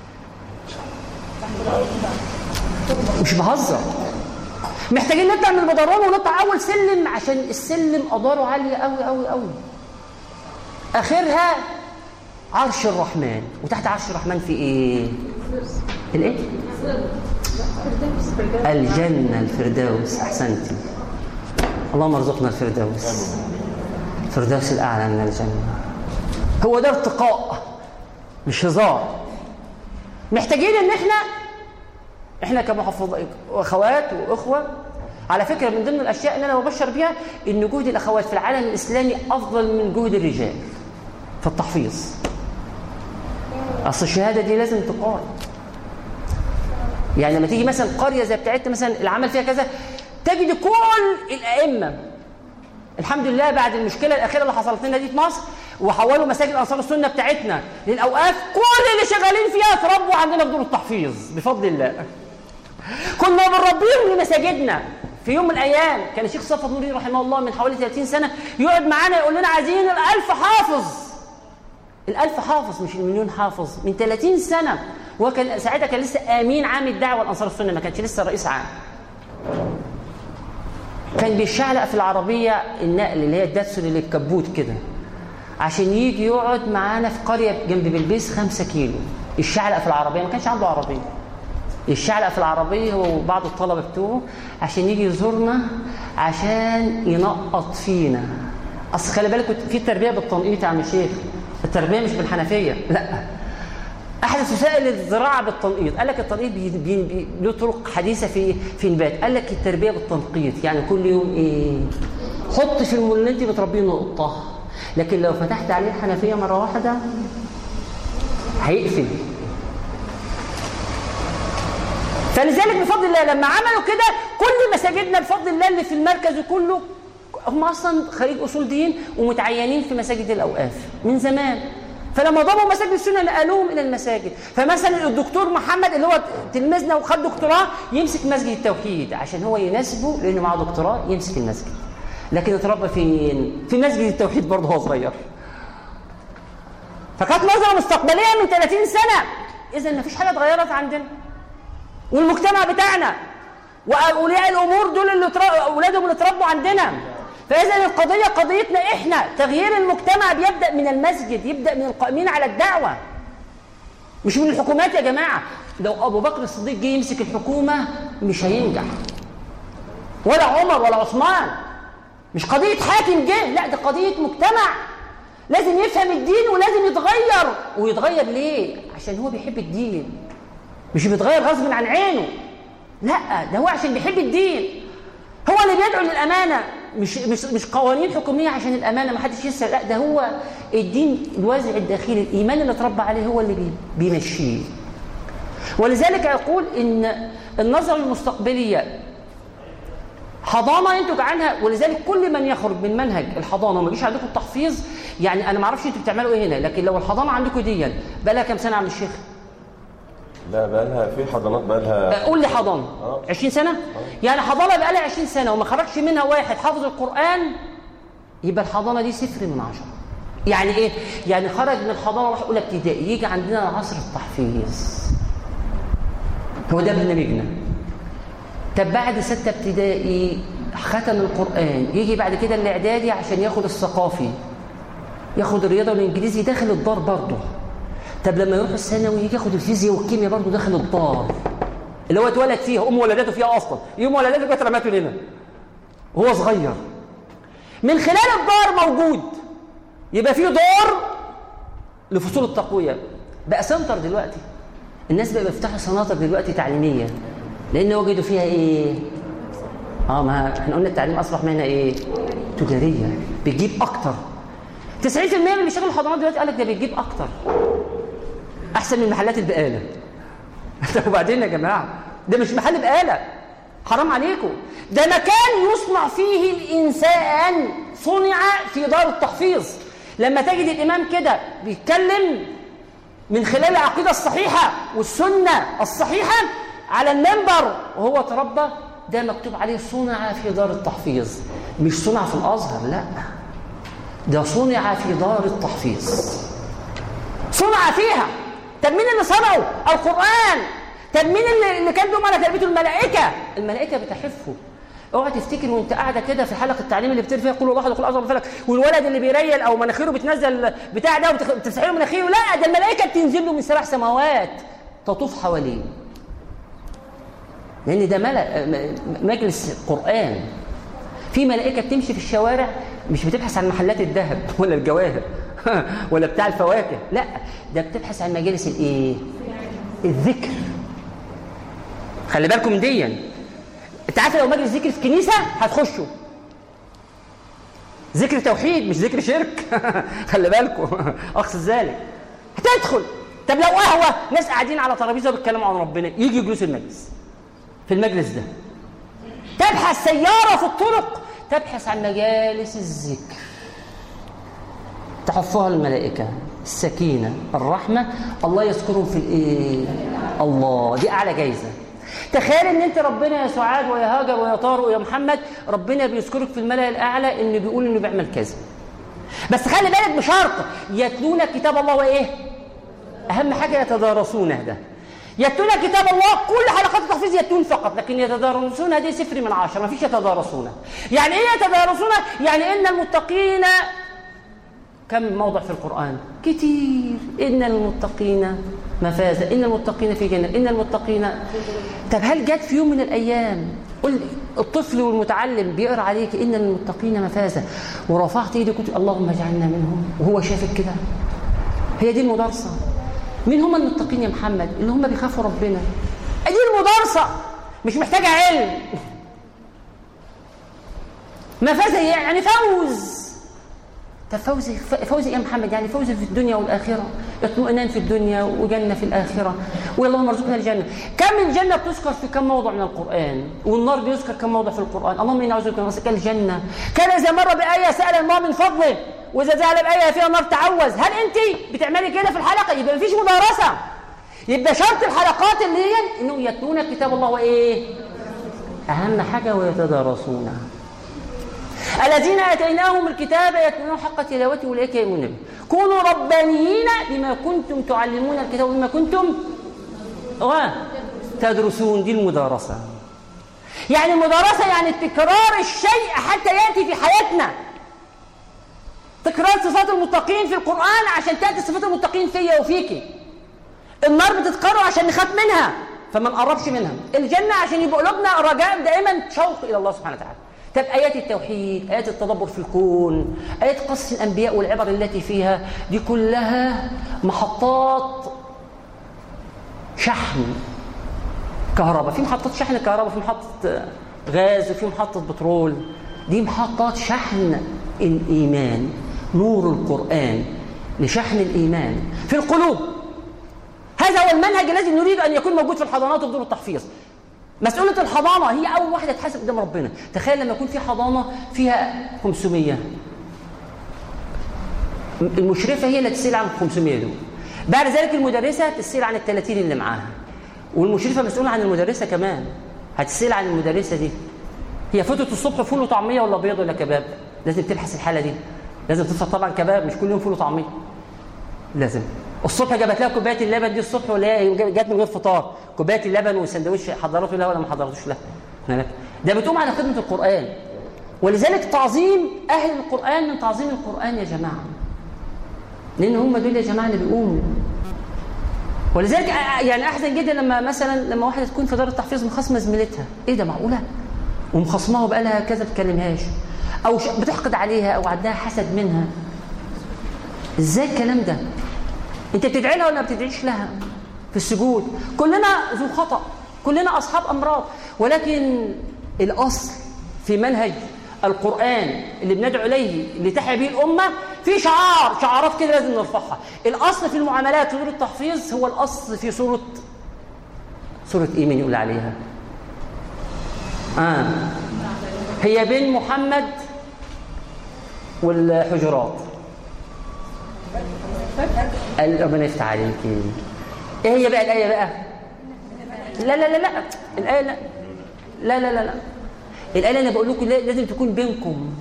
مش بهزر محتاجين نطلع من البدرون ونطلع اول سلم عشان السلم اداره عاليه قوي قوي قوي اخرها عرش الرحمن وتحت عرش الرحمن في ايه الايه الجنه الفردوس احسنتي اللهم ارزقنا الفردوس الفردوس الاعلى من الجنه هو ده ارتقاء مش هزار محتاجين ان احنا احنا كمحفظ اخوات واخوه على فكره من ضمن الاشياء اللي انا ببشر بيها ان جهد الاخوات في العالم الاسلامي افضل من جهد الرجال في التحفيظ اصل الشهاده دي لازم تقال يعني لما تيجي مثلا قريه زي بتاعتنا مثلا العمل فيها كذا تجد كل الائمه الحمد لله بعد المشكله الاخيره اللي حصلت لنا دي في مصر وحولوا مساجد انصار السنه بتاعتنا للاوقاف كل اللي شغالين فيها اتربوا عندنا في دور التحفيظ بفضل الله كنا بنربيهم لمساجدنا في يوم من الايام كان الشيخ صفوت نوري رحمه الله من حوالي 30 سنه يقعد معانا يقول لنا عايزين الألف حافظ الألف حافظ مش المليون حافظ من 30 سنه وكان ساعتها كان لسه امين عام الدعوه لانصار السنه ما كانش لسه رئيس عام كان بيشعلق في العربيه النقل اللي هي الداتسون اللي بكبوت كده عشان يجي يقعد معانا في قريه جنب بلبيس 5 كيلو الشعلق في العربيه ما كانش عنده عربيه الشعلق في العربيه هو وبعض الطلبه بتوعه عشان يجي يزورنا عشان ينقط فينا اصل خلي بالك في التربيه بالتنقيط يا عم الشيخ التربيه مش بالحنفيه لا احدث وسائل الزراعه بالتنقيط قال لك التنقيط بي بي بي له طرق حديثه في في نبات قال لك التربيه بالتنقيط يعني كل يوم ايه حط في اللي انت بتربيه نقطه لكن لو فتحت عليه الحنفيه مره واحده هيقفل فلذلك بفضل الله لما عملوا كده كل مساجدنا بفضل الله اللي في المركز كله هم اصلا خريج اصول دين ومتعينين في مساجد الاوقاف من زمان فلما ضموا مساجد السنه نقلوهم الى المساجد فمثلا الدكتور محمد اللي هو تلميذنا وخد دكتوراه يمسك مسجد التوحيد عشان هو يناسبه لانه معاه دكتوراه يمسك المسجد لكن اتربى فين في مسجد التوحيد برضه هو صغير فكانت نظره مستقبليه من 30 سنه اذا ما فيش حاجه اتغيرت عندنا والمجتمع بتاعنا واولياء الامور دول اللي اولادهم اللي اتربوا عندنا فاذا القضيه قضيتنا احنا تغيير المجتمع بيبدا من المسجد يبدا من القائمين على الدعوه مش من الحكومات يا جماعه لو ابو بكر الصديق جه يمسك الحكومه مش هينجح ولا عمر ولا عثمان مش قضيه حاكم جه لا دي قضيه مجتمع لازم يفهم الدين ولازم يتغير ويتغير ليه عشان هو بيحب الدين مش بيتغير غصب عن عينه لا ده هو عشان بيحب الدين هو اللي بيدعو للامانه مش مش مش قوانين حكوميه عشان الامانه ما حدش يسرق لا ده هو الدين الوازع الداخلي الايمان اللي اتربى عليه هو اللي بيمشيه ولذلك اقول ان النظره المستقبليه حضانه ينتج عنها ولذلك كل من يخرج من منهج الحضانه وما يجيش عندكم التحفيظ يعني انا ما اعرفش انتوا بتعملوا ايه هنا لكن لو الحضانه عندكم دي بقى لها كام سنه عم الشيخ لا بقى لها في حضانات بقى لها قول لي حضانه آه. 20 سنه يعني حضانه بقى لها 20 سنه وما خرجش منها واحد حافظ القران يبقى الحضانه دي صفر من عشرة يعني ايه يعني خرج من الحضانه راح اولى ابتدائي يجي عندنا عصر التحفيظ هو ده برنامجنا طب بعد ستة ابتدائي ختم القرآن يجي بعد كده الاعدادي عشان ياخد الثقافي ياخد الرياضة والانجليزي داخل الدار برضه طب لما يروح الثانوي يجي ياخد الفيزياء والكيمياء برضه داخل الدار اللي هو اتولد فيها ام ولدته فيها اصلا يوم ولدته كانت رماته لنا وهو صغير من خلال الدار موجود يبقى فيه دور لفصول التقويه بقى سنتر دلوقتي الناس بقى بيفتحوا سناتر دلوقتي تعليميه لان وجدوا فيها ايه اه ما احنا قلنا التعليم اصبح مهنه ايه تجاريه بتجيب اكتر 90% من اللي بيشتغلوا الحضانات دلوقتي قال لك ده بيجيب اكتر احسن من محلات البقاله طب وبعدين يا جماعه ده مش محل بقاله حرام عليكم ده مكان يصنع فيه الانسان صنع في دار التحفيظ لما تجد الامام كده بيتكلم من خلال العقيده الصحيحه والسنه الصحيحه على المنبر وهو تربى ده مكتوب عليه صنع في دار التحفيظ مش صنع في الازهر لا ده صنع في دار التحفيظ صنع فيها طب مين اللي صنعه القرآن طب مين اللي, اللي كان بيقوم على تربيته الملائكة الملائكة بتحفه اوعى تفتكر وانت قاعده كده في حلقه التعليم اللي بتقول فيها كل واحد يقول اعظم فلك والولد اللي بيريل او مناخيره بتنزل بتاع ده وبتفتح له مناخيره لا ده الملائكه بتنزل له من سبع سماوات تطوف حواليه لان ده ملأ مجلس قران في ملائكه بتمشي في الشوارع مش بتبحث عن محلات الذهب ولا الجواهر ولا بتاع الفواكه لا ده بتبحث عن مجالس الايه الذكر خلي بالكم من دي انت عارف لو مجلس ذكر في كنيسه هتخشوا ذكر توحيد مش ذكر شرك خلي بالكم اقصد ذلك هتدخل طب لو قهوه ناس قاعدين على ترابيزه بيتكلموا عن ربنا يجي يجلسوا المجلس في المجلس ده تبحث سياره في الطرق تبحث عن مجالس الذكر تحفها الملائكة السكينة الرحمة الله يذكرهم في الايه الله دي أعلى جايزة تخيل ان انت ربنا يا سعاد ويا هاجر ويا طارق ويا محمد ربنا بيذكرك في الملأ الأعلى انه بيقول انه بيعمل كذا بس خلي بالك بشرط يتلون كتاب الله وايه اهم حاجة يتدارسونه ده يتلون كتاب الله كل حلقات التحفيظ يتلون فقط لكن يتدارسونها دي صفر من عشرة ما فيش يتدارسونها يعني ايه يتدارسونها يعني ان المتقين كم موضع في القرآن كتير إن المتقين مفازة إن المتقين في جنة إن المتقين طب هل جت في يوم من الأيام قل الطفل والمتعلم بيقرأ عليك إن المتقين مفازة ورفعت إيدي قلت اللهم اجعلنا منهم وهو شافك كده هي دي المدارسة مين هم المتقين يا محمد اللي هم بيخافوا ربنا دي المدارسة مش محتاجة علم مفازة يعني فوز طب فوز فوز ايه يا محمد يعني فوز في الدنيا والاخره اطمئنان في الدنيا وجنه في الاخره واللهم ارزقنا الجنه كم الجنه بتذكر في كم موضع من القران والنار بيذكر كم موضع في القران اللهم اني اعوذ بك من نصك الجنه كان اذا مر بايه سال الله من فضله واذا زال بايه فيها نار تعوذ هل انت بتعملي كده في الحلقه يبقى مفيش مدارسه يبقى شرط الحلقات اللي هي انهم يتلون كتاب الله وايه اهم حاجه ويتدارسونه الذين اتيناهم الكتاب يتلونه حق تلاوته اولئك يؤمنون به كونوا ربانيين بما كنتم تعلمون الكتاب وبما كنتم تدرسون دي المدارسه يعني المدارسه يعني تكرار الشيء حتى ياتي في حياتنا تكرار صفات المتقين في القران عشان تاتي صفات المتقين فيا وفيكي النار بتتكرر عشان نخاف منها فما نقربش منها الجنه عشان يبقى قلوبنا رجاء دائما شوق الى الله سبحانه وتعالى طب آيات التوحيد آيات التدبر في الكون آيات قصص الأنبياء والعبر التي فيها دي كلها محطات شحن كهرباء في محطات شحن كهرباء في محطة غاز وفي محطة بترول دي محطات شحن الإيمان نور القرآن لشحن الإيمان في القلوب هذا هو المنهج الذي نريد أن يكون موجود في الحضانات وفي دور التحفيظ مسؤولة الحضانة هي أول واحدة تحاسب قدام ربنا تخيل لما يكون في حضانة فيها 500 المشرفة هي اللي تسأل عن ال 500 دول بعد ذلك المدرسة تسأل عن ال 30 اللي معاها والمشرفة مسؤولة عن المدرسة كمان هتسأل عن المدرسة دي هي فترة الصبح فول وطعمية ولا بيض ولا كباب لازم تبحث الحالة دي لازم تفطر طبعا كباب مش كل يوم فول وطعمية لازم الصبح جابت لها كوبايه اللبن دي الصبح ولا هي جت من غير فطار كوبايه اللبن والسندوتش حضرته لها ولا ما حضرتوش لها ده بتقوم على خدمه القران ولذلك تعظيم اهل القران من تعظيم القران يا جماعه لان هم دول يا جماعه اللي بيقوموا ولذلك أ- يعني احزن جدا لما مثلا لما واحده تكون في دار التحفيظ مخاصمه زميلتها ايه ده معقوله ومخاصماها وبقالها كذا ما بتكلمهاش او ش- بتحقد عليها او عندها حسد منها ازاي الكلام ده انت بتدعي لها ولا ما بتدعيش لها في السجود كلنا ذو خطأ كلنا اصحاب امراض ولكن الاصل في منهج القرآن اللي بندعو اليه اللي تحيا به الامه في شعار شعارات كده لازم نرفعها الاصل في المعاملات في سوره التحفيظ هو الاصل في سوره سوره ايه مين يقول عليها اه هي بين محمد والحجرات قال ربنا يفتح عليكي ايه هي بقى الايه بقى لا لا لا لا الايه لا لا لا لا, لا. الايه اللي انا بقول لكم لا- لازم تكون بينكم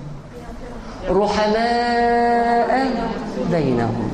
رحماء بينهم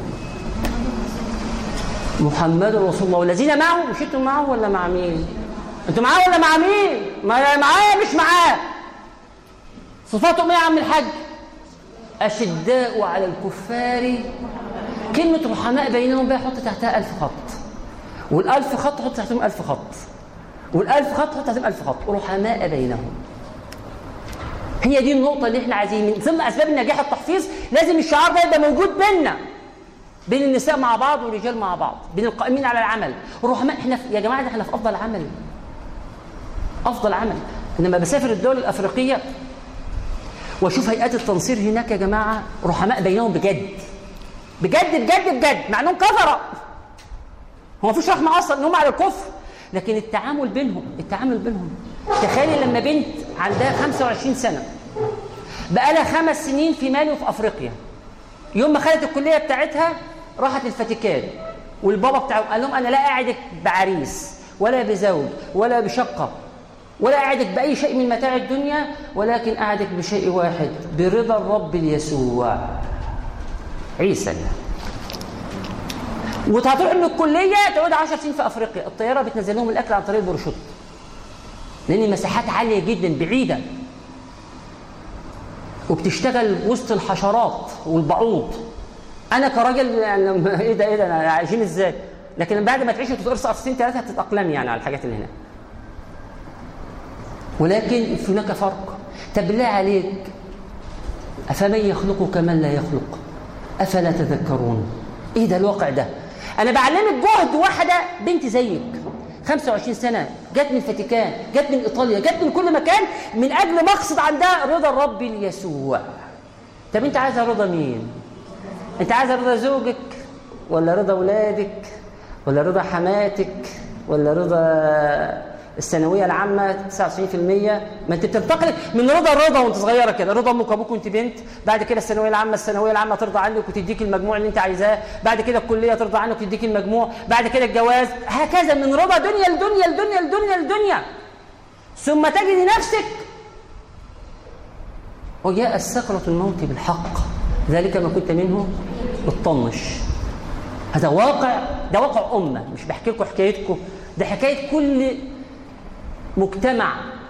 محمد رسول الله والذين معه مش انتوا معه ولا مع مين انتوا معاه ولا مع مين ما معاه مش معاه صفاتهم ايه يا عم الحاج اشداء على الكفار كلمة رحماء بينهم بقى حط تحتها ألف خط والألف خط حط تحتهم ألف خط والألف خط حط تحتهم ألف خط رحماء بينهم هي دي النقطة اللي احنا عايزين من ضمن أسباب النجاح التحفيظ لازم الشعار ده يبقى موجود بيننا بين النساء مع بعض والرجال مع بعض بين القائمين على العمل الرحماء احنا في يا جماعة ده احنا في أفضل عمل أفضل عمل لما بسافر الدول الأفريقية واشوف هيئات التنصير هناك يا جماعة رحماء بينهم بجد بجد بجد بجد مع انهم كفره هو مفيش رحمه اصلا ان هم على الكفر لكن التعامل بينهم التعامل بينهم تخيلي لما بنت عندها 25 سنه بقى لها خمس سنين في مالي وفي افريقيا يوم ما خدت الكليه بتاعتها راحت الفاتيكان والبابا بتاعه قال لهم انا لا اعدك بعريس ولا بزوج ولا بشقه ولا اعدك باي شيء من متاع الدنيا ولكن اعدك بشيء واحد برضا الرب اليسوع عيسى وتروح من الكليه تقعد 10 سنين في افريقيا الطياره بتنزل لهم الاكل عن طريق البروشوت لان مساحات عاليه جدا بعيده وبتشتغل وسط الحشرات والبعوض انا كراجل يعني لما- ايه ده ايه ده انا عايشين ازاي لكن بعد ما تعيش وتتقرص قرصتين ثلاثه هتتاقلمي يعني على الحاجات اللي هناك ولكن هناك فرق طب بالله عليك أفمن يخلق كمن لا يخلق أفلا تذكرون إيه ده الواقع ده أنا بعلمك جهد واحدة بنت زيك 25 سنة جت من الفاتيكان جت من إيطاليا جت من كل مكان من أجل مقصد عندها رضا الرب ليسوع طب أنت عايزة رضا مين؟ أنت عايزة رضا زوجك ولا رضا أولادك ولا رضا حماتك ولا رضا الثانويه العامه 99% ما انت بتنتقل من رضا لرضا وانت صغيره كده رضا امك وابوك وانت بنت بعد كده الثانويه العامه الثانويه العامه ترضى عنك وتديك المجموع اللي انت عايزاه بعد كده الكليه ترضى عنك وتديك المجموع بعد كده الجواز هكذا من رضا دنيا لدنيا لدنيا لدنيا لدنيا ثم تجد نفسك وجاء سكرة الموت بالحق ذلك ما كنت منه بتطنش هذا واقع ده واقع أمة مش بحكي لكم حكايتكم ده حكاية كل مجتمع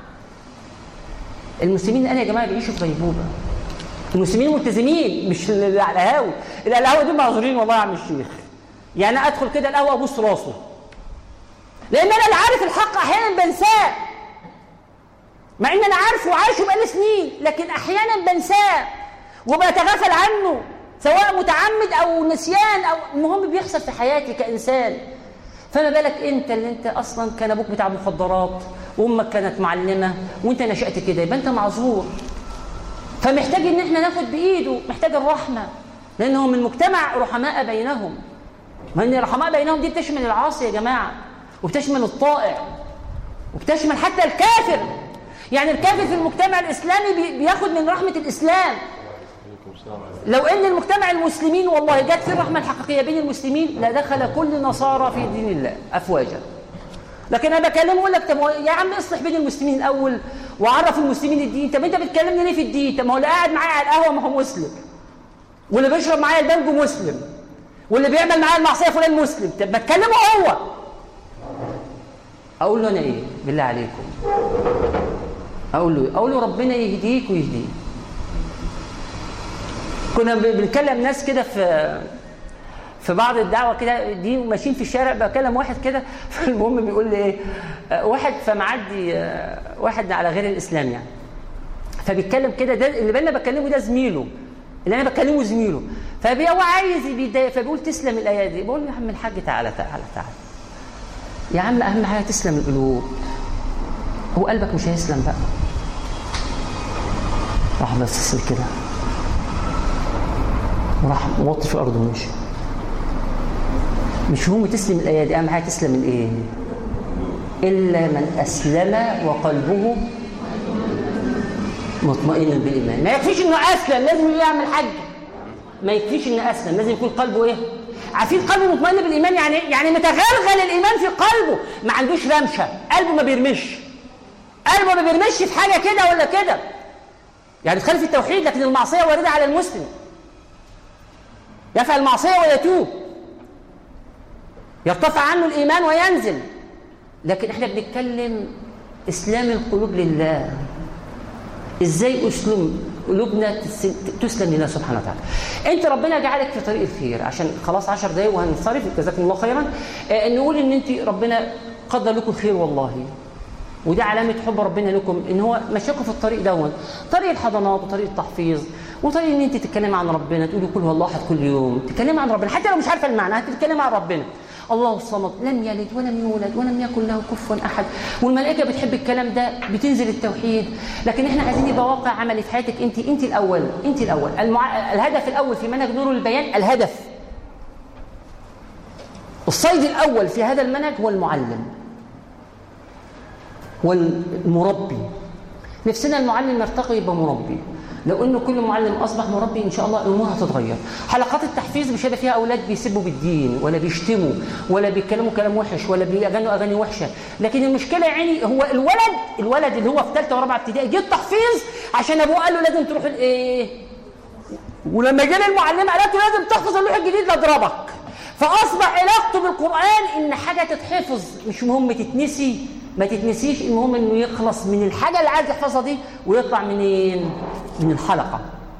المسلمين الآن يا جماعة بيعيشوا في غيبوبة المسلمين ملتزمين مش اللي على القهاوي اللي على القهوة دول معذورين والله يا عم الشيخ يعني أنا أدخل كده القهوة أبوس راسه لأن أنا اللي عارف الحق أحيانا بنساه مع ان انا عارفه وعايشه بقالي سنين لكن احيانا بنساه وبتغافل عنه سواء متعمد او نسيان او المهم بيحصل في حياتي كانسان فما بالك انت اللي انت اصلا كان ابوك بتاع مخدرات وامك كانت معلمه وانت نشات كده يبقى انت معذور فمحتاج ان احنا ناخد بايده محتاج الرحمه لانهم من مجتمع رحماء بينهم ما ان رحماء بينهم دي بتشمل العاصي يا جماعه وبتشمل الطائع وبتشمل حتى الكافر يعني الكافر في المجتمع الإسلامي بي- بياخد من رحمة الإسلام لو ان المجتمع المسلمين والله جت في الرحمه الحقيقيه بين المسلمين لدخل كل نصارى في دين الله افواجا لكن انا بكلمه اقول لك طب هو يا عم اصلح بين المسلمين الاول وعرف المسلمين الدين طب انت بتكلمني ليه في الدين طب ما هو اللي قاعد معايا على القهوه ما هو مسلم واللي بيشرب معايا البانجو مسلم واللي بيعمل معايا المعصيه فلان مسلم طب ما تكلمه هو اقول له انا ايه بالله عليكم اقول له إيه؟ اقول له ربنا يهديك ويهديه كنا ب- بنكلم ناس كده في في بعض الدعوه كده دي ماشيين في الشارع بكلم واحد كده فالمهم بيقول لي ايه آه، واحد فمعدي آه، واحد على غير الاسلام يعني فبيتكلم كده ده اللي بالنا بكلمه ده زميله اللي انا بكلمه زميله فهو عايز بيضايق فبيقول تسلم الايه دي بقول له يا عم الحاج تعالى تعالى تعالى يا عم اهم حاجه تسلم القلوب هو قلبك مش هيسلم بقى راح بص كده وراح موطي في الارض ومشي مش هم تسلم الايه دي اهم حاجه تسلم الايه الا من اسلم وقلبه مطمئن بالايمان ما يكفيش انه اسلم لازم يعمل حج ما يكفيش انه اسلم لازم يكون قلبه ايه عارفين قلبه مطمئن بالايمان يعني إيه؟ يعني متغلغل الايمان في قلبه ما عندوش رمشه قلبه ما بيرمش قلبه ما بيرمش في حاجه كده ولا كده يعني تخالف التوحيد لكن المعصيه وارده على المسلم يفعل المعصيه ويتوب يرتفع عنه الايمان وينزل لكن احنا بنتكلم اسلام القلوب لله ازاي اسلم قلوبنا تس- تسلم لله سبحانه وتعالى انت ربنا جعلك في طريق الخير عشان خلاص 10 دقايق وهنصرف جزاكم الله خيرا آه نقول ان انت ربنا قدر لكم خير والله وده علامة حب ربنا لكم ان هو مشاكم في الطريق دون طريق الحضانات وطريق التحفيظ وطريق ان انت تتكلمي عن ربنا تقولي كل هو الله احد كل يوم تتكلمي عن ربنا حتى لو مش عارفه المعنى هتتكلمي عن ربنا الله الصمد لم يلد ولم يولد ولم يكن له كفوا احد والملائكه بتحب الكلام ده بتنزل التوحيد لكن احنا عايزين يبقى واقع عملي في حياتك انت انت الاول انت الاول المع... الهدف الاول في منهج نور البيان الهدف الصيد الاول في هذا المنهج هو المعلم والمربي نفسنا المعلم يرتقي يبقى مربي لو انه كل معلم اصبح مربي ان شاء الله الامور هتتغير حلقات التحفيز مش هيبقى فيها اولاد بيسبوا بالدين ولا بيشتموا ولا بيتكلموا كلام وحش ولا بيغنوا اغاني وحشه لكن المشكله يعني هو الولد الولد اللي هو في ثالثه ورابعه ابتدائي جه التحفيظ عشان ابوه قال له لازم تروح الايه ولما جه المعلمه قالت له لازم تحفظ اللوح الجديد لاضربك فاصبح علاقته بالقران ان حاجه تتحفظ مش مهم تتنسي ما تتنسيش المهم انه يخلص من الحاجه اللي عايز يحفظها دي ويطلع منين من الحلقه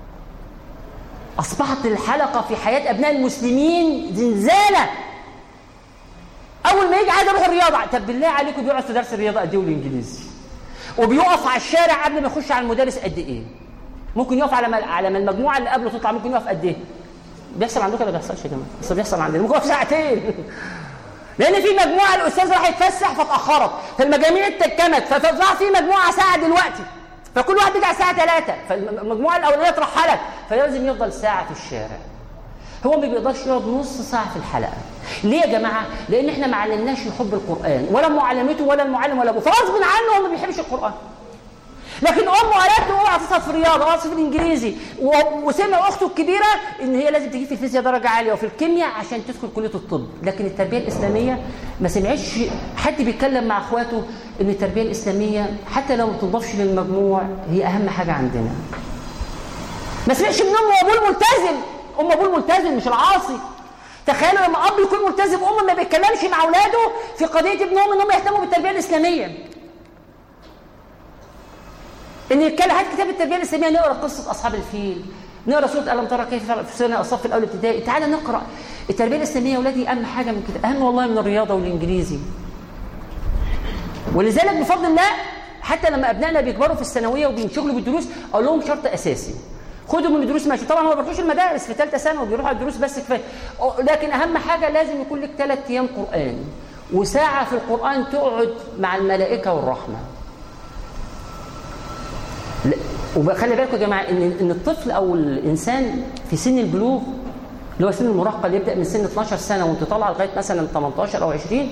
اصبحت الحلقه في حياه ابناء المسلمين زنزانه اول ما يجي عايز اروح الرياضه طب بالله عليكم بيقعد في درس الرياضه قد ايه والانجليزي وبيقف على الشارع قبل ما يخش على المدرس قد ايه ممكن يقف على ما على ما المجموعه اللي قبله تطلع ممكن يقف قد ايه بيحصل عندكم ولا بيحصلش يا جماعه بس بيحصل عندنا ممكن يقف ساعتين لان في مجموعه الاستاذ راح يتفسح فاتاخرت فالمجاميع اتكمت فطلع في مجموعه ساعه دلوقتي فكل واحد بيجي على الساعه 3 فالمجموعه الاولانيه اترحلت فلازم يفضل ساعه في الشارع هو ما بيقدرش يقعد نص ساعه في الحلقه ليه يا جماعه لان احنا ما علمناش يحب القران ولا معلمته ولا المعلم ولا ابوه فغصب عنه هو ما بيحبش القران لكن امه قالت له اوعى تصحى في الرياضه اوعى في الانجليزي و- وسمع اخته الكبيره ان هي لازم تجيب في الفيزياء درجه عاليه وفي الكيمياء عشان تدخل كليه الطب لكن التربيه الاسلاميه ما سمعتش حد بيتكلم مع اخواته ان التربيه الاسلاميه حتى لو ما تضافش للمجموع هي اهم حاجه عندنا ما سمعش من امه وابوه الملتزم ام ابوه الملتزم مش العاصي تخيلوا لما اب يكون ملتزم ام ما بيتكلمش مع اولاده في قضيه ابنهم انهم يهتموا بالتربيه الاسلاميه ان يتكلم هات كتاب التربيه الاسلاميه نقرا قصه اصحاب الفيل نقرا سوره الم ترى كيف في سنه الصف الاول ابتدائي تعالى نقرا التربيه الاسلاميه يا اولادي اهم حاجه من كده اهم والله من الرياضه والانجليزي ولذلك بفضل الله حتى لما ابنائنا بيكبروا في الثانويه وبينشغلوا بالدروس اقول لهم شرط اساسي خدوا من الدروس ماشي طبعا ما بيروحوش المدارس في ثالثه ثانوي بيروحوا على الدروس بس كفايه لكن اهم حاجه لازم يكون لك ثلاث ايام قران وساعه في القران تقعد مع الملائكه والرحمه لا، وخلي بالكم يا جماعه ان ان الطفل او الانسان في سن البلوغ اللي هو سن المراهقه اللي يبدا من سن 12 سنه وانت طالعه لغايه مثلا 18 او 20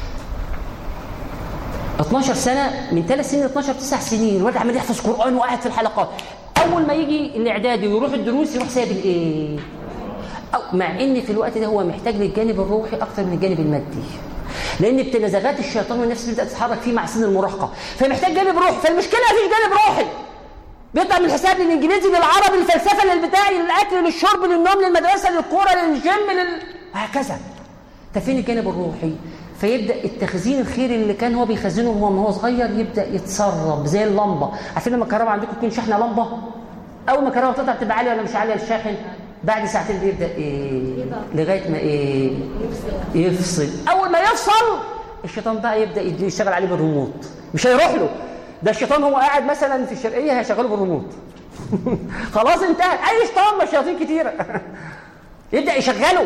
12 سنه من 3 سنين ل 12 9 سنين الولد عمال يحفظ قران وقاعد في الحلقات اول ما يجي الاعدادي ويروح الدروس يروح سايب الايه أو مع ان في الوقت ده هو محتاج للجانب الروحي اكتر من الجانب المادي لان بتنزغات الشيطان والنفس بتبدا تتحرك فيه مع سن المراهقه فمحتاج جانب روحي فالمشكله مفيش جانب روحي بيطلع من الحساب للانجليزي للعربي للفلسفه للبتاع للاكل للشرب للنوم للمدرسه للكوره للجيم لل... وهكذا ده فين الجانب الروحي فيبدا التخزين الخيري اللي كان هو بيخزنه وهو وهو صغير يبدا يتسرب زي اللمبه عارفين لما الكهرباء عندكم تكون شحنه لمبه اول ما الكهرباء تقطع تبقى عاليه ولا مش عاليه الشاحن بعد ساعتين بيبدا ايه لغايه ما ايه يفصل اول ما يفصل الشيطان بقى يبدا يدي- يشتغل عليه بالريموت مش هيروح له ده الشيطان هو قاعد مثلا في الشرقيه هيشغله بالريموت خلاص انتهت اي شيطان ما شياطين كتيره يبدا يشغله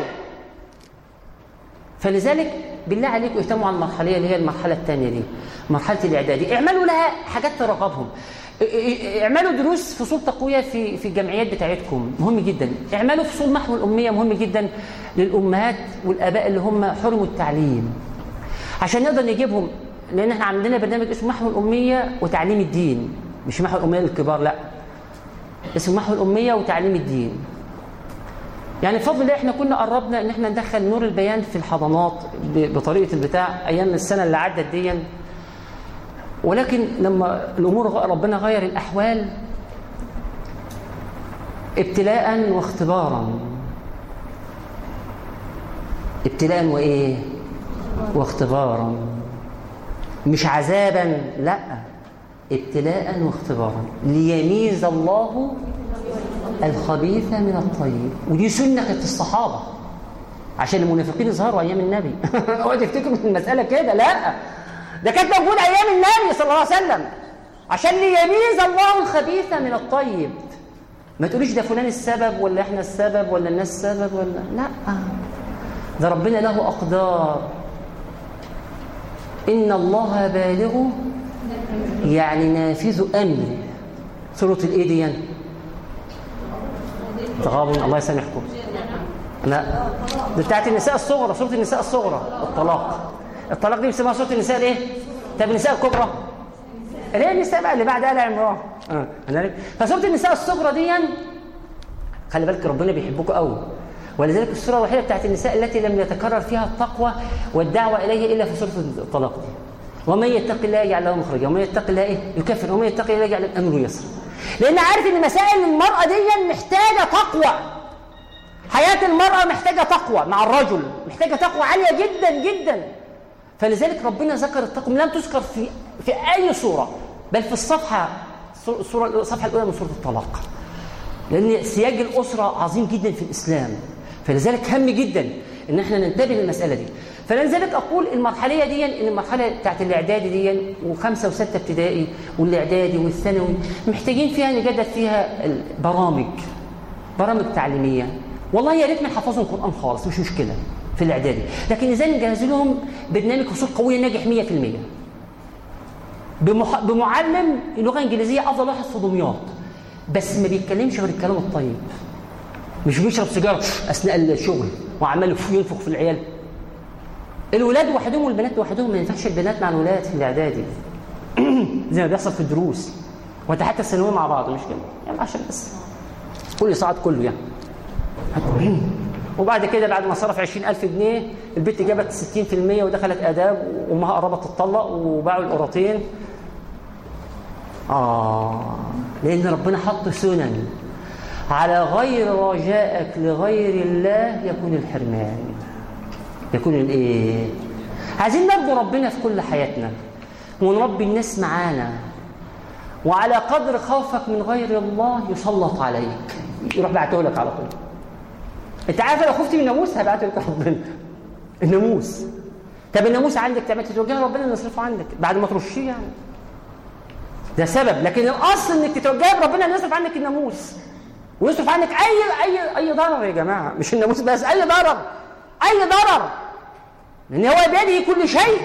فلذلك بالله عليكم اهتموا على المرحله اللي هي المرحله الثانيه دي مرحله الاعدادي اعملوا لها حاجات ترغبهم ا- ا- اعملوا دروس فصول تقويه في في الجمعيات بتاعتكم مهم جدا اعملوا فصول محو الاميه مهم جدا للامهات والاباء اللي هم حرموا التعليم عشان نقدر نجيبهم لان احنا عندنا برنامج اسمه محو الاميه وتعليم الدين مش محو الاميه للكبار لا اسمه محو الاميه وتعليم الدين يعني بفضل الله احنا كنا قربنا ان احنا ندخل نور البيان في الحضانات ب- بطريقه البتاع ايام السنه اللي عدت دي ولكن لما الامور غ- ربنا غير الاحوال ابتلاء واختبارا ابتلاء وايه واختبارا مش عذابا لا ابتلاء واختبارا ليميز الله الخبيث من الطيب ودي سنه كانت الصحابه عشان المنافقين يظهروا ايام النبي اوعوا تفتكروا ان المساله كده لا ده كانت موجوده ايام النبي صلى الله عليه وسلم عشان ليميز الله الخبيث من الطيب ما تقوليش ده فلان السبب ولا احنا السبب ولا الناس السبب ولا لا ده ربنا له اقدار ان الله بالغ يعني نافذ امره سوره الايه دي يعني؟ تغابن الله يسامحكم لا دي بتاعت النساء الصغرى سوره النساء الصغرى الطلاق الطلاق دي بيسموها سوره النساء الايه طب النساء الكبرى اللي هي النساء بقى اللي بعد ال عمران اه هنعرف. فسوره النساء الصغرى دي خلي بالك ربنا بيحبكم قوي ولذلك السوره الوحيده بتاعت النساء التي لم يتكرر فيها التقوى والدعوه اليه الا في سوره الطلاق دي ومن يتق الله يجعل له مخرجا ومن يتق الله ايه يكفر ومن يتق الله يجعل امره يسرا لان عارف ان مسائل المراه دي محتاجه تقوى حياه المراه محتاجه تقوى مع الرجل محتاجه تقوى عاليه جدا جدا فلذلك ربنا ذكر التقوى لم تذكر في في اي سوره بل في الصفحه السوره الصفحه الاولى من سوره الطلاق لان سياج الاسره عظيم جدا في الاسلام فلذلك هم جدا ان احنا ننتبه للمساله دي فلذلك اقول المرحليه دي ان المرحله بتاعت الاعدادي دي وخمسه وسته ابتدائي والاعدادي والثانوي محتاجين فيها نجدد فيها البرامج برامج تعليميه والله يا ريت ما نحفظهم القران خالص مش مشكله في الاعدادي لكن ازاي نجهز لهم برنامج فصول قويه ناجح 100% بمح... بمعلم لغه انجليزيه افضل واحد في دمياط بس ما بيتكلمش غير الكلام الطيب مش بيشرب سيجاره اثناء الشغل وعمال ينفخ في العيال الولاد وحدهم والبنات وحدهم ما ينفعش البنات مع الولاد في الاعدادي زي ما بيحصل في الدروس وانت حتى الثانويه مع بعض مش كده يلا عشان بس كل صعد كله يعني وبعد كده بعد ما صرف 20000 جنيه البنت جابت 60% ودخلت اداب وامها قربت تطلق وباعوا القراطين اه لان ربنا حط سنن على غير رجائك لغير الله يكون الحرمان يكون الايه عايزين نرجو ربنا في كل حياتنا ونربي الناس معانا وعلى قدر خوفك من غير الله يسلط عليك يروح بعته لك على طول انت عارف لو خفت من الناموس هبعته لك ربنا الناموس طب الناموس عندك تعمل تتوجه ربنا يصرفه عندك بعد ما ترشيه يعني ده سبب لكن الاصل انك تتوجه ربنا يصرف عنك الناموس ويصرف عنك اي اي اي ضرر يا جماعه مش الناموس بس اي ضرر اي ضرر لان هو بيده كل شيء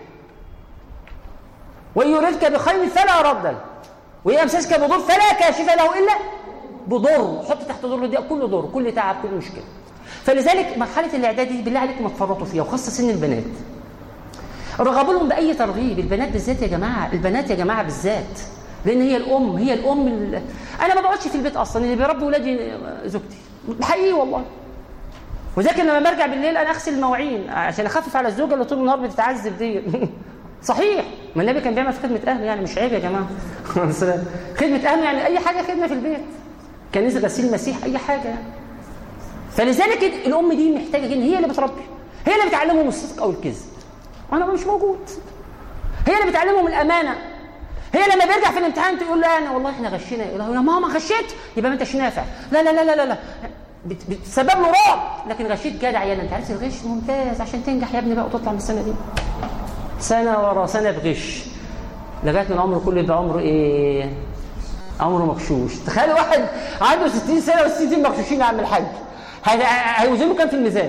وان يردك بخير فلا رد له وان امسسك بضر فلا كاشف له الا بضر حط تحت ضر دي كل ضر كل تعب كل مشكله فلذلك مرحله الاعدادي بالله عليكم ما تفرطوا فيها وخاصه سن البنات رغبوا لهم باي ترغيب البنات بالذات يا جماعه البنات يا جماعه بالذات لان هي الام هي الام ال... انا ما بقعدش في البيت اصلا اللي بيربي ولادي زوجتي حقيقي والله وذاك لما برجع بالليل انا اغسل المواعين عشان اخفف على الزوجه اللي طول النهار بتتعذب دي صحيح ما النبي كان بيعمل في خدمه اهله يعني مش عيب يا جماعه خدمه اهله يعني اي حاجه خدمه في البيت كان نزل غسيل المسيح اي حاجه يعني فلذلك الام دي محتاجه جدا هي اللي بتربي هي اللي بتعلمهم الصدق او الكذب وانا مش موجود هي اللي بتعلمهم الامانه هي لما بيرجع في الامتحان تقول له انا والله احنا غشينا يقول لها يا ماما غشيت يبقى ما انتش نافع لا لا لا لا لا بت- بتسبب له رعب لكن غشيت جدع يا انت عارف الغش ممتاز عشان تنجح يا ابني بقى وتطلع من السنه دي سنه ورا سنه بغش لغايه من عمره كله يبقى عمره ايه عمره مغشوش تخيل واحد عنده 60 سنه و60 سنه مغشوشين يا عم الحاج هي- هيوزنوا كام في الميزان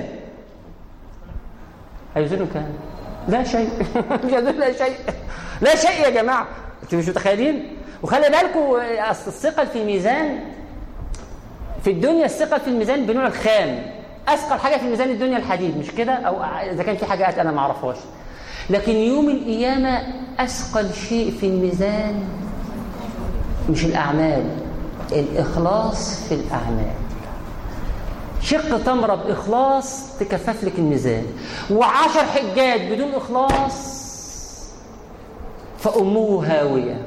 هيوزنوا كام لا شيء مش هيوزنوا لا شيء لا شيء يا جماعه انتوا مش متخيلين وخلي بالكم اصل الثقل في الميزان في الدنيا الثقل في الميزان بنوع الخام اثقل حاجه في الميزان الدنيا الحديد مش كده او اذا كان في حاجات انا ما اعرفهاش لكن يوم القيامه اثقل شيء في الميزان مش الاعمال الاخلاص في الاعمال شق تمره باخلاص تكفف لك الميزان وعشر حجات بدون اخلاص فامه هاويه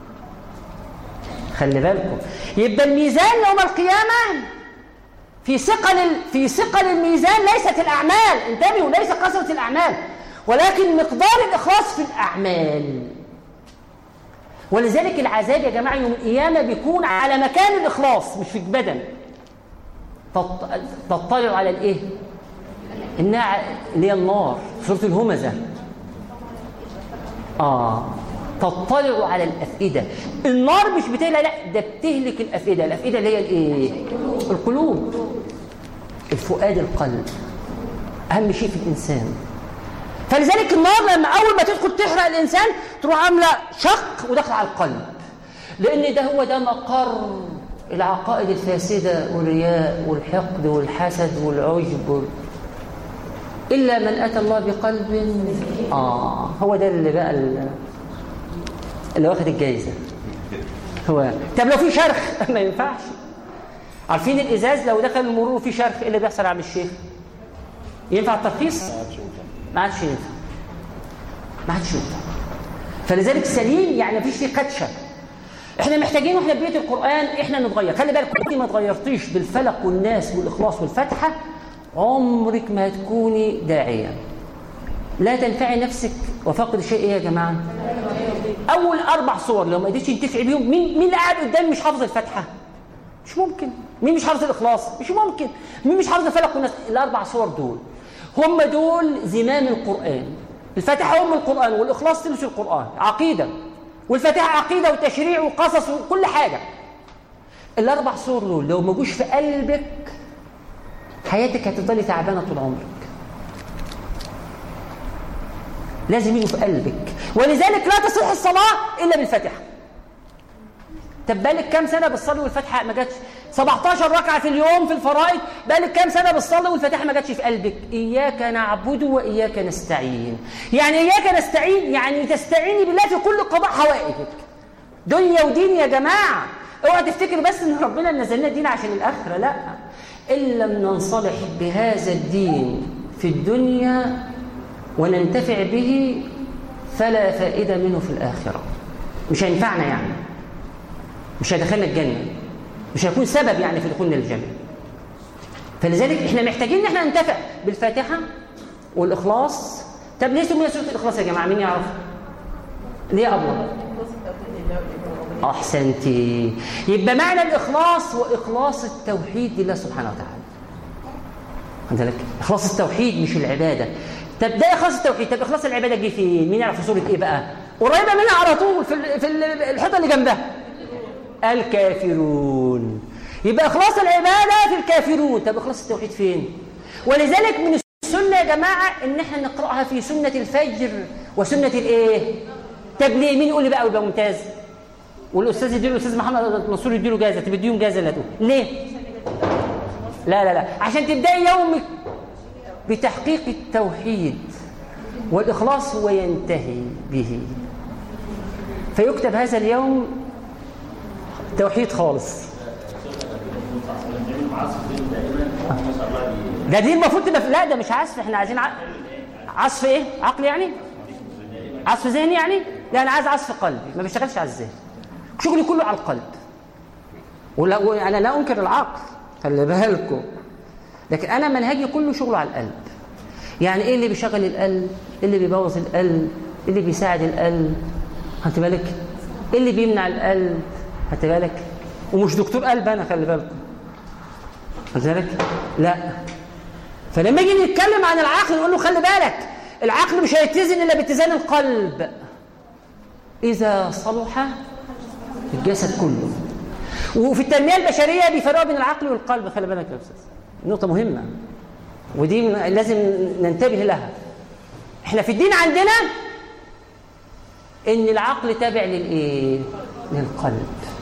خلي بالكم يبقى الميزان يوم القيامة في ثقل ال- في ثقل الميزان ليست الأعمال انتبهوا ليس كثرة الأعمال ولكن مقدار الإخلاص في الأعمال ولذلك العذاب يا جماعة يوم القيامة بيكون على مكان الإخلاص مش في البدن تط- تطلع على الإيه؟ النار اللي هي النار سورة الهمزة آه تطلع على الأفئدة النار مش بتهلك لا ده بتهلك الأفئدة الأفئدة اللي هي الإيه؟ القلوب الفؤاد القلب أهم شيء في الإنسان فلذلك النار لما أول ما تدخل تحرق الإنسان تروح عاملة شق وداخله على القلب لأن ده هو ده مقر العقائد الفاسدة والرياء والحقد والحسد والعجب وال... إلا من أتى الله بقلب آه هو ده اللي بقى ال- اللي واخد الجايزة هو طب لو في شرخ ما ينفعش عارفين الإزاز لو دخل المرور فيه شرخ إيه اللي بيحصل يا عم الشيخ؟ ينفع الترخيص؟ ما عادش ينفع ما عادش ينفع فلذلك سليم يعني مفيش فيه كاتشة احنا محتاجين واحنا في بيت القرآن احنا نتغير خلي بالك انت ما اتغيرتيش بالفلق والناس والإخلاص والفتحة عمرك ما هتكوني داعية لا تنفعي نفسك وفقد شيء ايه يا جماعة اول اربع صور لو ما قدرتش تنتفعي بيهم مين مين اللي قاعد قدامي مش حافظ الفاتحة مش ممكن مين مش حافظ الاخلاص مش ممكن مين مش حافظ الفلق والناس الاربع صور دول هم دول زمام القرآن الفاتحة أم القرآن والإخلاص ثلث القرآن عقيدة والفاتحة عقيدة وتشريع وقصص وكل حاجة الأربع صور دول لو ما جوش في قلبك حياتك هتفضلي تعبانة طول عمرك لازم يجوا في قلبك ولذلك لا تصح الصلاة إلا بالفاتحة طب بالك كام سنة بتصلي والفاتحة ما جاتش 17 ركعة في اليوم في الفرائض بالك كام سنة بتصلي والفاتحة ما جاتش في قلبك إياك نعبد وإياك نستعين يعني إياك نستعين يعني تستعيني بالله في كل قضاء حوائجك دنيا ودين يا جماعة اوعى تفتكر بس ان ربنا نزلنا الدين عشان الآخرة لا إن لم ننصلح بهذا الدين في الدنيا وننتفع به فلا فائدة منه في الآخرة مش هينفعنا يعني مش هيدخلنا الجنة مش هيكون سبب يعني في دخولنا الجنة فلذلك احنا محتاجين ان احنا ننتفع بالفاتحة والإخلاص طب ليه سمي سورة الإخلاص يا جماعة مين يعرف ليه أبوه أحسنتي يبقى معنى الإخلاص وإخلاص التوحيد لله سبحانه وتعالى خد بالك إخلاص التوحيد مش العبادة طب ده إخلاص التوحيد طب إخلاص العبادة جه فين مين يعرف في سورة إيه بقى قريبة منها على طول في ال- في ال- الحيطة اللي جنبها الكافرون يبقى إخلاص العبادة في الكافرون طب إخلاص التوحيد فين ولذلك من السنة يا جماعة إن احنا نقرأها في سنة الفجر وسنة الإيه طب ليه مين يقول لي بقى ويبقى ممتاز والاستاذ يديله الاستاذ محمد منصور يديله جائزه تبقى تديهم جائزه لا تقول ليه لا لا لا عشان تبداي يومك بتحقيق التوحيد والاخلاص وينتهي به فيكتب هذا اليوم توحيد خالص ده دي المفروض تبقى في- لا ده مش عزف احنا عايزين ع- عزف ايه عقل يعني عزف ذهني يعني لا انا عايز عزف قلبي ما بيشتغلش على الذهن شغلي كله على القلب ولا وانا لا انكر العقل خلي بالكم لكن انا منهجي كله شغله على القلب يعني ايه اللي بيشغل القلب ايه اللي بيبوظ القلب ايه اللي بيساعد القلب خدت بالك ايه اللي بيمنع القلب خدت بالك ومش دكتور قلب انا خلي بالكم خد بالك لا فلما يجي نتكلم عن العقل نقول له خلي بالك العقل مش هيتزن الا باتزان القلب اذا صلح الجسد كله وفي التنميه البشريه بيفرقوا بين العقل والقلب خلي بالك يا استاذ نقطه مهمه ودي من- لازم ننتبه لها احنا في الدين عندنا ان العقل تابع للايه للقلب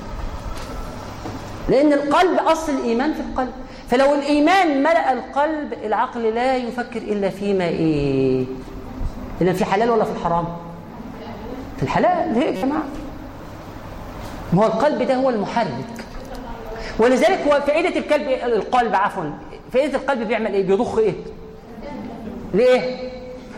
لان القلب اصل الايمان في القلب فلو الايمان ملا القلب العقل لا يفكر الا فيما ايه الا في حلال ولا في الحرام في الحلال ليه يا جماعه ما هو القلب ده هو المحرك ولذلك هو فائده الكلب القلب عفوا فائده القلب بيعمل ايه بيضخ ايه ليه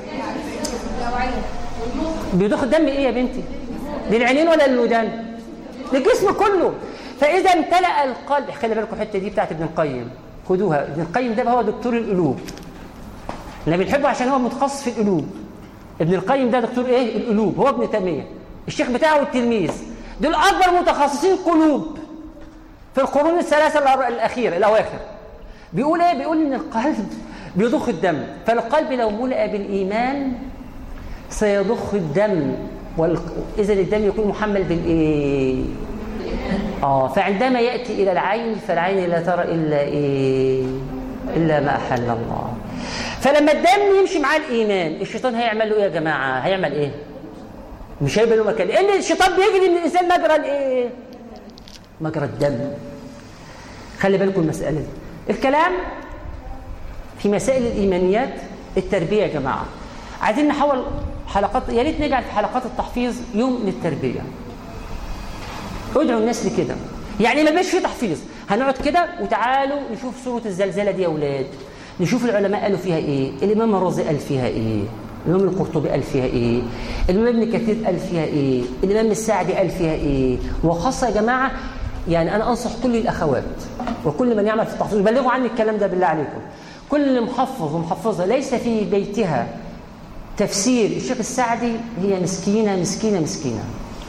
بيضخ الدم ايه يا بنتي للعينين ولا للودان للجسم كله فاذا امتلأ القلب خلي بالكم الحته دي بتاعت ابن القيم خدوها ابن القيم ده بقى هو دكتور القلوب احنا بنحبه عشان هو متخصص في القلوب ابن القيم ده دكتور ايه القلوب هو ابن تيميه الشيخ بتاعه التلميذ دول اكبر متخصصين قلوب في القرون الثلاثه الأر- الاخيره الاواخر بيقول ايه بيقول ان القلب بيضخ الدم فالقلب لو ملأ بالايمان سيضخ الدم وإذا الدم يكون محمل بالإيه؟ آه فعندما يأتي إلى العين فالعين لا ترى إلا إيه؟ إلا ما أحل الله فلما الدم يمشي مع الإيمان الشيطان هيعمل له إيه يا جماعة؟ هيعمل إيه؟ مش هيبقى له مكان لأن الشيطان بيجري من الإنسان مجرى الإيه؟ مجرى الدم خلي بالكم المسألة دي الكلام في مسائل الإيمانيات التربية يا جماعة عايزين نحول حلقات يا ريت نجعل في حلقات التحفيظ يوم للتربية ادعوا الناس لكده يعني ما بقاش في تحفيظ هنقعد كده وتعالوا نشوف سورة الزلزلة دي يا أولاد نشوف العلماء قالوا فيها إيه الإمام الرازي قال فيها إيه الإمام القرطبي قال فيها إيه الإمام ابن كثير قال فيها إيه الإمام السعدي قال فيها إيه وخاصة يا جماعة يعني أنا أنصح كل الأخوات وكل من يعمل في التحفيظ بلغوا عني الكلام ده بالله عليكم كل محفظ ومحفظة ليس في بيتها تفسير الشيخ السعدي هي مسكينة مسكينة مسكينة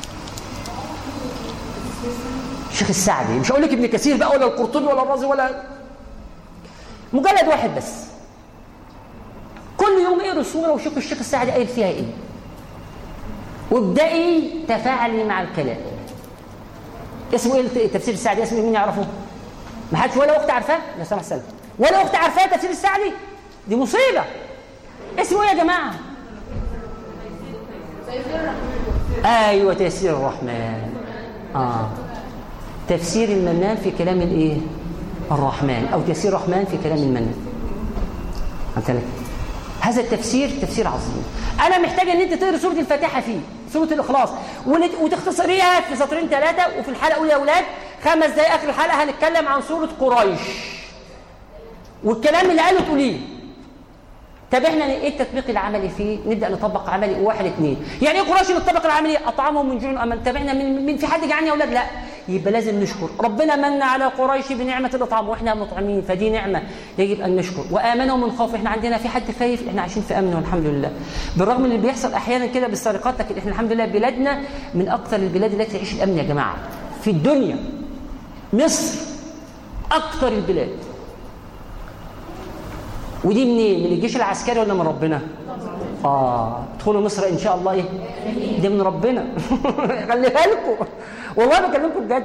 الشيخ السعدي مش هقول لك ابن كثير بقى ولا القرطبي ولا الرازي ولا مجلد واحد بس كل يوم اقرا سوره وشوف الشيخ السعدي قايل فيها ايه وابدأي تفاعلي مع الكلام اسمه ايه تفسير السعدي اسمه مين يعرفه ما حدش ولا اخت عارفاه لا سمح سلم ولا اخت عارفاه تفسير السعدي دي مصيبه اسمه ايه يا جماعه ايوه تيسير الرحمن اه تفسير المنان في كلام الايه الرحمن او تيسير الرحمن في كلام المنان فهمت لك هذا التفسير تفسير عظيم انا محتاج ان انت تقرا سوره الفاتحه فيه سوره الاخلاص ونت- وتختصريها في سطرين ثلاثه وفي الحلقه الاولى يا اولاد خمس دقائق اخر الحلقه هنتكلم عن سوره قريش والكلام اللي قاله تقوليه طب احنا ايه التطبيق العملي فيه نبدا نطبق عملي واحد اثنين يعني ايه قريش الطبق العملي اطعمهم من جوع امن طب احنا من, من في حد جعان يا اولاد لا يبقى لازم نشكر ربنا من على قريش بنعمه الاطعام واحنا مطعمين فدي نعمه يجب ان نشكر وامنوا من خوف احنا عندنا في حد خايف احنا عايشين في امن والحمد لله بالرغم من اللي بيحصل احيانا كده بالسرقات لكن احنا الحمد لله بلادنا من اكثر البلاد التي تعيش الامن يا جماعه في الدنيا مصر اكثر البلاد ودي منين؟ من الجيش العسكري ولا من ربنا؟ آه ادخلوا مصر إن شاء الله إيه؟ دي من ربنا خلي بالكم والله بكلمكم بجد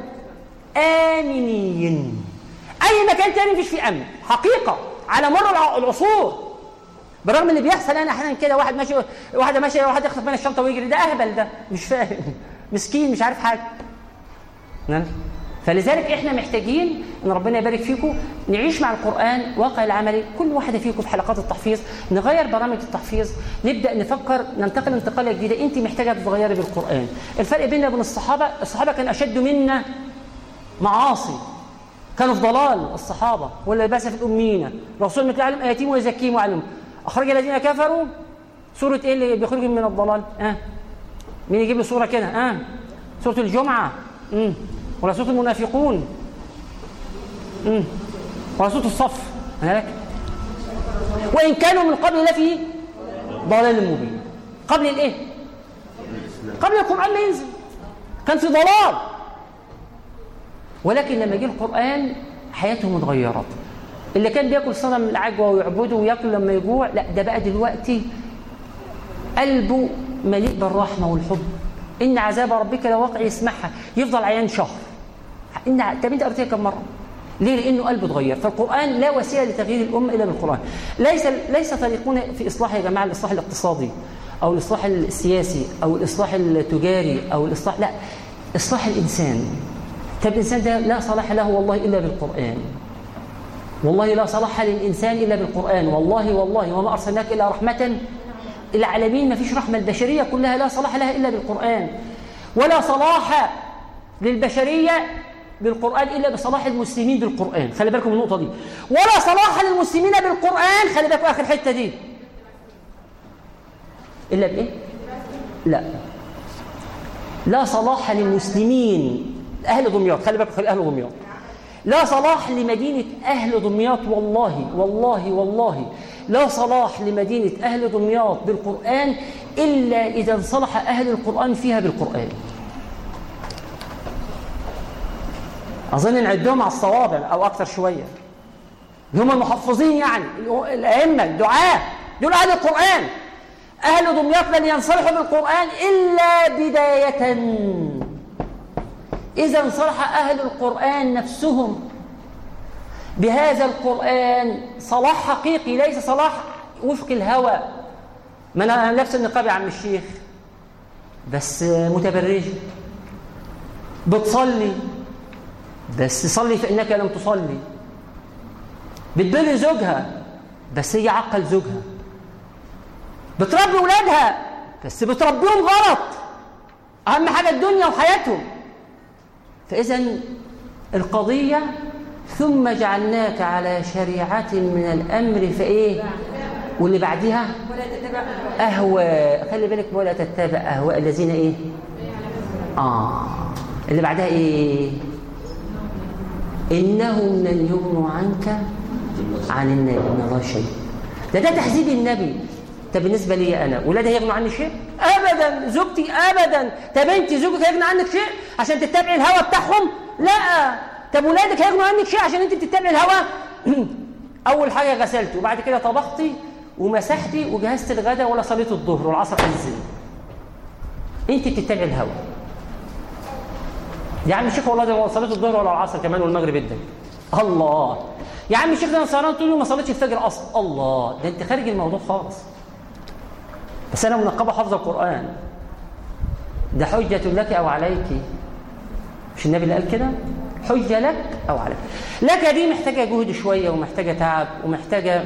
آمنين أي مكان تاني مفيش فيه أمن حقيقة على مر الع- العصور بالرغم اللي بيحصل انا احيانا كده واحد ماشي واحده ماشيه واحد يخطف منها الشنطه ويجري ده اهبل ده مش فاهم مسكين مش عارف حاجه نعم. فلذلك احنا محتاجين ان ربنا يبارك فيكم نعيش مع القران واقع العملي كل واحده فيكم في حلقات التحفيظ نغير برامج التحفيظ نبدا نفكر ننتقل انتقاله جديده انت محتاجه تتغيري بالقران الفرق بيننا وبين الصحابه الصحابه كانوا اشد منا معاصي كانوا في ضلال الصحابه ولا بأس في الامين رسول مثل علم اياتهم ويزكيهم ويعلمهم اخرج الذين كفروا سوره ايه اللي بيخرجهم من الضلال اه مين يجيب لي صوره كده اه سوره الجمعه امم ولا سوره المنافقون امم ولا سوره الصف هناك وان كانوا من قبل لفي ضلال مبين قبل الايه قبل القران ما ينزل كان في ضلال ولكن لما جه القرآن حياتهم اتغيرت اللي كان بياكل صنم العجوة ويعبده وياكل لما يجوع لا ده بقى دلوقتي قلبه مليء بالرحمة والحب إن عذاب ربك لواقع يسمعها يفضل عيان شهر إن طب أنت قريتها كم مرة؟ ليه؟ لأنه قلبه اتغير، فالقرآن لا وسيلة لتغيير الأمة إلا بالقرآن. ليس ليس طريقنا في إصلاح يا جماعة الإصلاح الاقتصادي أو الإصلاح السياسي أو الإصلاح التجاري أو الإصلاح لا إصلاح الإنسان. طب الإنسان ده لا صلاح له والله إلا بالقرآن. والله لا صلاح للإنسان إلا بالقرآن، والله والله وما أرسلناك إلا رحمة العالمين ما فيش رحمة البشرية كلها لا صلاح لها إلا بالقرآن ولا صلاح للبشرية بالقرآن إلا بصلاح المسلمين بالقرآن خلي بالكم من النقطة دي ولا صلاح للمسلمين بالقرآن خلي بالكم آخر حتة دي إلا بإيه؟ لا لا صلاح للمسلمين أهل دمياط خلي بالكم خلي أهل دمياط لا صلاح لمدينة أهل دمياط والله والله والله لا صلاح لمدينة أهل دمياط بالقرآن إلا إذا انصلح أهل القرآن فيها بالقرآن أظن نعدهم على الصوابع أو أكثر شوية هم المحفظين يعني الأئمة الدعاة دول أهل القرآن أهل دمياط لن ينصلحوا بالقرآن إلا بداية إذا انصلح أهل القرآن نفسهم بهذا القرآن صلاح حقيقي ليس صلاح وفق الهوى ما أنا لابس النقاب يا عم الشيخ بس متبرجة بتصلي بس صلي فإنك لم تصلي بتبر زوجها بس هي عقل زوجها بتربي ولادها بس بتربيهم غلط أهم حاجة الدنيا وحياتهم فإذا القضية ثم جعلناك على شريعة من الأمر فإيه واللي بعدها أهواء خلي بالك ولا تتبع أهواء الذين إيه آه اللي بعدها إيه إنهم لن يغنوا عنك عن النبي من الله شيء ده ده تحذيب النبي طب بالنسبة لي أنا ولادي هيغنوا عني شيء؟ أبدا زوجتي أبدا طب أنت زوجك هيغنى عنك شيء عشان تتبعي الهوى بتاعهم؟ لا طب ولادك هيغنوا عنك شيء عشان أنت بتتبعي الهوى؟ أول حاجة غسلت وبعد كده طبختي ومسحتي وجهزت الغداء ولا صليت الظهر والعصر أذن أنت بتتبعي الهوى يا عم الشيخ والله ده صليت الظهر ولا العصر كمان والمغرب ادى الله يا عم الشيخ ده انا سهران طول اليوم ما صليتش الفجر اصلا الله ده انت خارج الموضوع خالص بس انا منقبه حافظه القران ده حجه لك او عليك مش النبي اللي قال كده حجه لك او عليك لك دي محتاجه جهد شويه ومحتاجه تعب ومحتاجه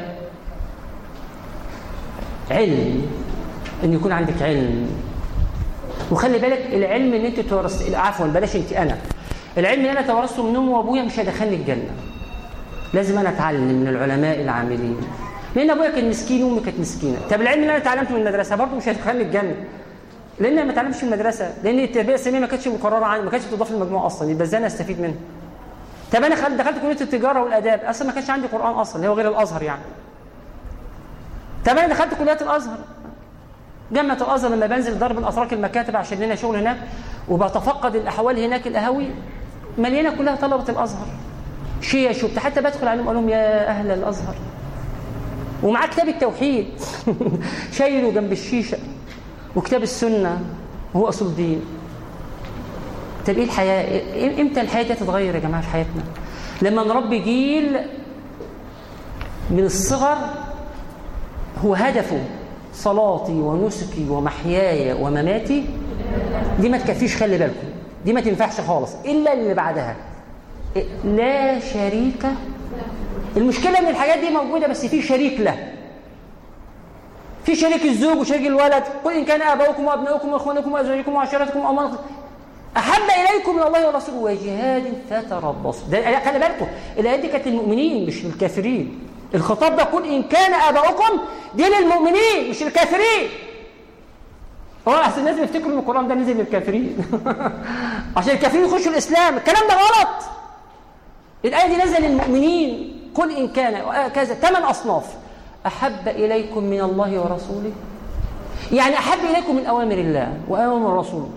علم ان يكون عندك علم وخلي بالك العلم ان انت تورث عفوا بلاش انت انا العلم اللي انا تورثته من امي وابويا مش هيدخلني الجنه لازم انا اتعلم من العلماء العاملين لان ابويا كان مسكين وامي كانت مسكينه طب العلم اللي انا اتعلمته من المدرسه برضه مش هيدخلني الجنه لان انا ما اتعلمتش في المدرسه لان التربيه الاسلاميه ما كانتش مقرره عندي ما كانتش بتضاف للمجموع اصلا يبقى ازاي انا استفيد منها طب انا خل... دخلت كليه التجاره والاداب اصلا ما كانش عندي قران اصلا اللي هو غير الازهر يعني طب انا دخلت كليه الازهر جامعة الأزهر لما بنزل ضرب الأتراك المكاتب عشان لنا شغل هناك وبتفقد الأحوال هناك القهاوي مليانة كلها طلبة الأزهر شيش وبتاع حتى بدخل عليهم أقول لهم يا أهل الأزهر ومعاه كتاب التوحيد شايله جنب الشيشة وكتاب السنة وهو أصول الدين طب إيه الحياة؟ إمتى الحياة دي تتغير يا جماعة في حياتنا؟ لما نربي جيل من الصغر هو هدفه صلاتي ونسكي ومحياي ومماتي دي ما تكفيش خلي بالكم دي ما تنفعش خالص الا اللي بعدها لا شريك المشكله ان الحاجات دي موجوده بس في شريك له في شريك الزوج وشريك الولد قل ان كان اباؤكم وابناؤكم واخوانكم وازواجكم وعشيرتكم واموال احب اليكم من الله ورسوله وجهاد فتربصوا ده خلي بالكم الايات دي كانت للمؤمنين مش للكافرين الخطاب ده قل إن كان آباؤكم دي للمؤمنين مش الكافرين هو أحسن الناس بيفتكروا إن القرآن ده نزل للكافرين عشان الكافرين يخشوا الإسلام الكلام ده غلط الآية دي نزل للمؤمنين قل إن كان كذا ثمان أصناف أحب إليكم من الله ورسوله يعني أحب إليكم من أوامر الله وأوامر الرسول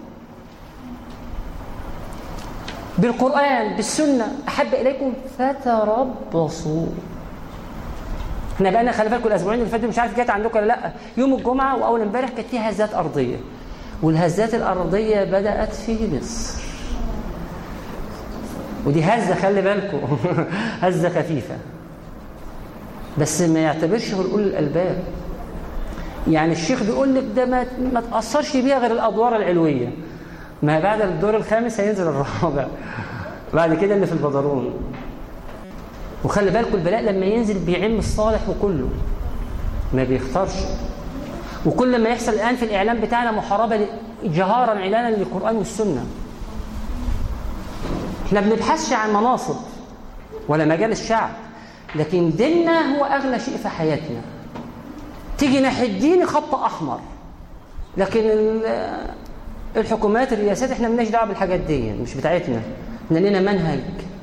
بالقرآن بالسنة أحب إليكم فتربصوا احنا بقى خلي بالكم الاسبوعين اللي فاتوا مش عارف جت عندكم ولا لا يوم الجمعه واول امبارح كانت في هزات ارضيه والهزات الارضيه بدات في مصر ودي هزه خلي بالكم هزه خفيفه بس ما يعتبرش غير اولي الالباب يعني الشيخ بيقول لك ده ما ما تاثرش بيها غير الادوار العلويه ما بعد الدور الخامس هينزل الرابع بعد كده اللي في البدرون وخلي بالكم البلاء لما ينزل بيعم الصالح وكله ما بيختارش وكل ما يحصل الان في الاعلام بتاعنا محاربه جهارا اعلانا للقران والسنه احنا بنبحثش عن مناصب ولا مجال الشعب لكن ديننا هو اغلى شيء في حياتنا تيجي ناحيه الدين خط احمر لكن ال- الحكومات الرئاسات احنا مالناش دعوه بالحاجات دي مش بتاعتنا احنا لنا منهج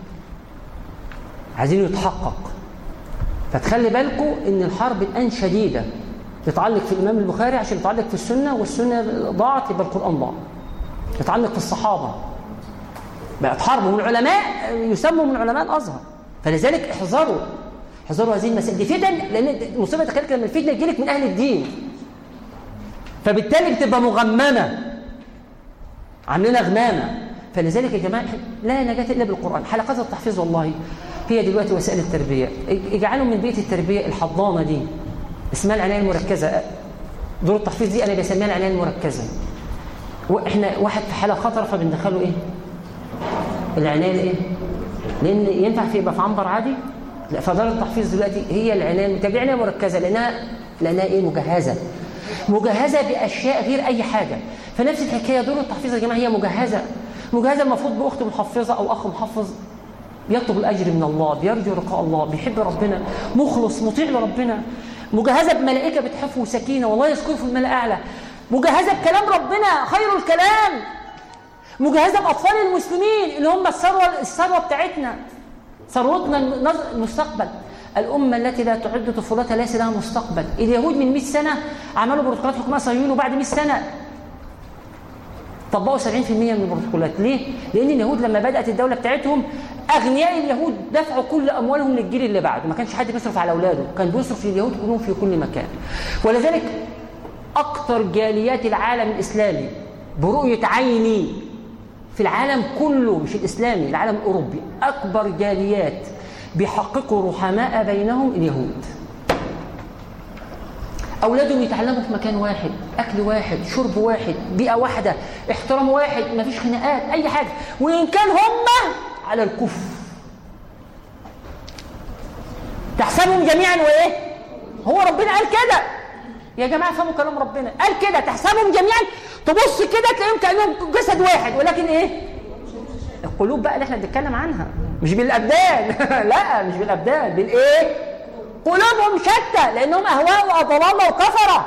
عايزين يتحقق فتخلي بالكم ان الحرب الان شديده يتعلق في الامام البخاري عشان يتعلق في السنه والسنه ضاعت يبقى القران ضاع يتعلق في الصحابه بقت حرب والعلماء يسموا من علماء الازهر فلذلك احذروا احذروا هذه المسائل دي فتن لان المصيبه تخيلك لما الفتنه تجيلك من اهل الدين فبالتالي بتبقى مغممه عاملينها غمامه فلذلك يا جماعه لا نجاه الا بالقران حلقات التحفيظ والله هي دلوقتي وسائل التربيه اجعلوا من بيئه التربيه الحضانه دي اسمها العنايه المركزه دور التحفيظ دي انا بسميها العنايه المركزه واحنا واحد في حاله خطر فبندخله ايه العنايه الايه لان ينفع في يبقى في عنبر عادي لا فدار التحفيظ دلوقتي هي العنايه طب عنايه مركزه لانها لانها ايه مجهزه مجهزه باشياء غير اي حاجه فنفس الحكايه دور التحفيظ يا جماعه هي مجهزه مجهزه المفروض باخت محفظه او اخ محفظ يطلب الاجر من الله بيرجو لقاء الله بيحب ربنا مخلص مطيع لربنا مجهزه بملائكه بتحفه وسكينه والله يذكره في الملأ الاعلى مجهزه بكلام ربنا خير الكلام مجهزه باطفال المسلمين اللي هم الثروه الثروه بتاعتنا ثروتنا النظر- المستقبل الأمة التي لا تعد طفولتها ليس لها مستقبل اليهود من 100 سنة عملوا بروتوكولات حكومة صهيون وبعد 100 سنة طبقوا 70% من البروتوكولات ليه؟ لأن اليهود لما بدأت الدولة بتاعتهم أغنياء اليهود دفعوا كل أموالهم للجيل اللي بعده ما كانش حد بيصرف على أولاده كان بيصرف لليهود كلهم في كل مكان ولذلك أكثر جاليات العالم الإسلامي برؤية عيني في العالم كله مش الإسلامي العالم الأوروبي أكبر جاليات بيحققوا رحماء بينهم اليهود أولادهم يتعلموا في مكان واحد أكل واحد شرب واحد بيئة واحدة احترام واحد مفيش خناقات أي حاجة وإن كان هم على الكفر تحسبهم جميعا وإيه هو ربنا قال كده يا جماعة فهموا كلام ربنا قال كده تحسبهم جميعا تبص كده تلاقيهم كأنهم جسد واحد ولكن إيه القلوب بقى اللي احنا بنتكلم عنها مش بالابدان لا مش بالابدان بالايه قلوبهم شتى لانهم اهواء واضلال وكفره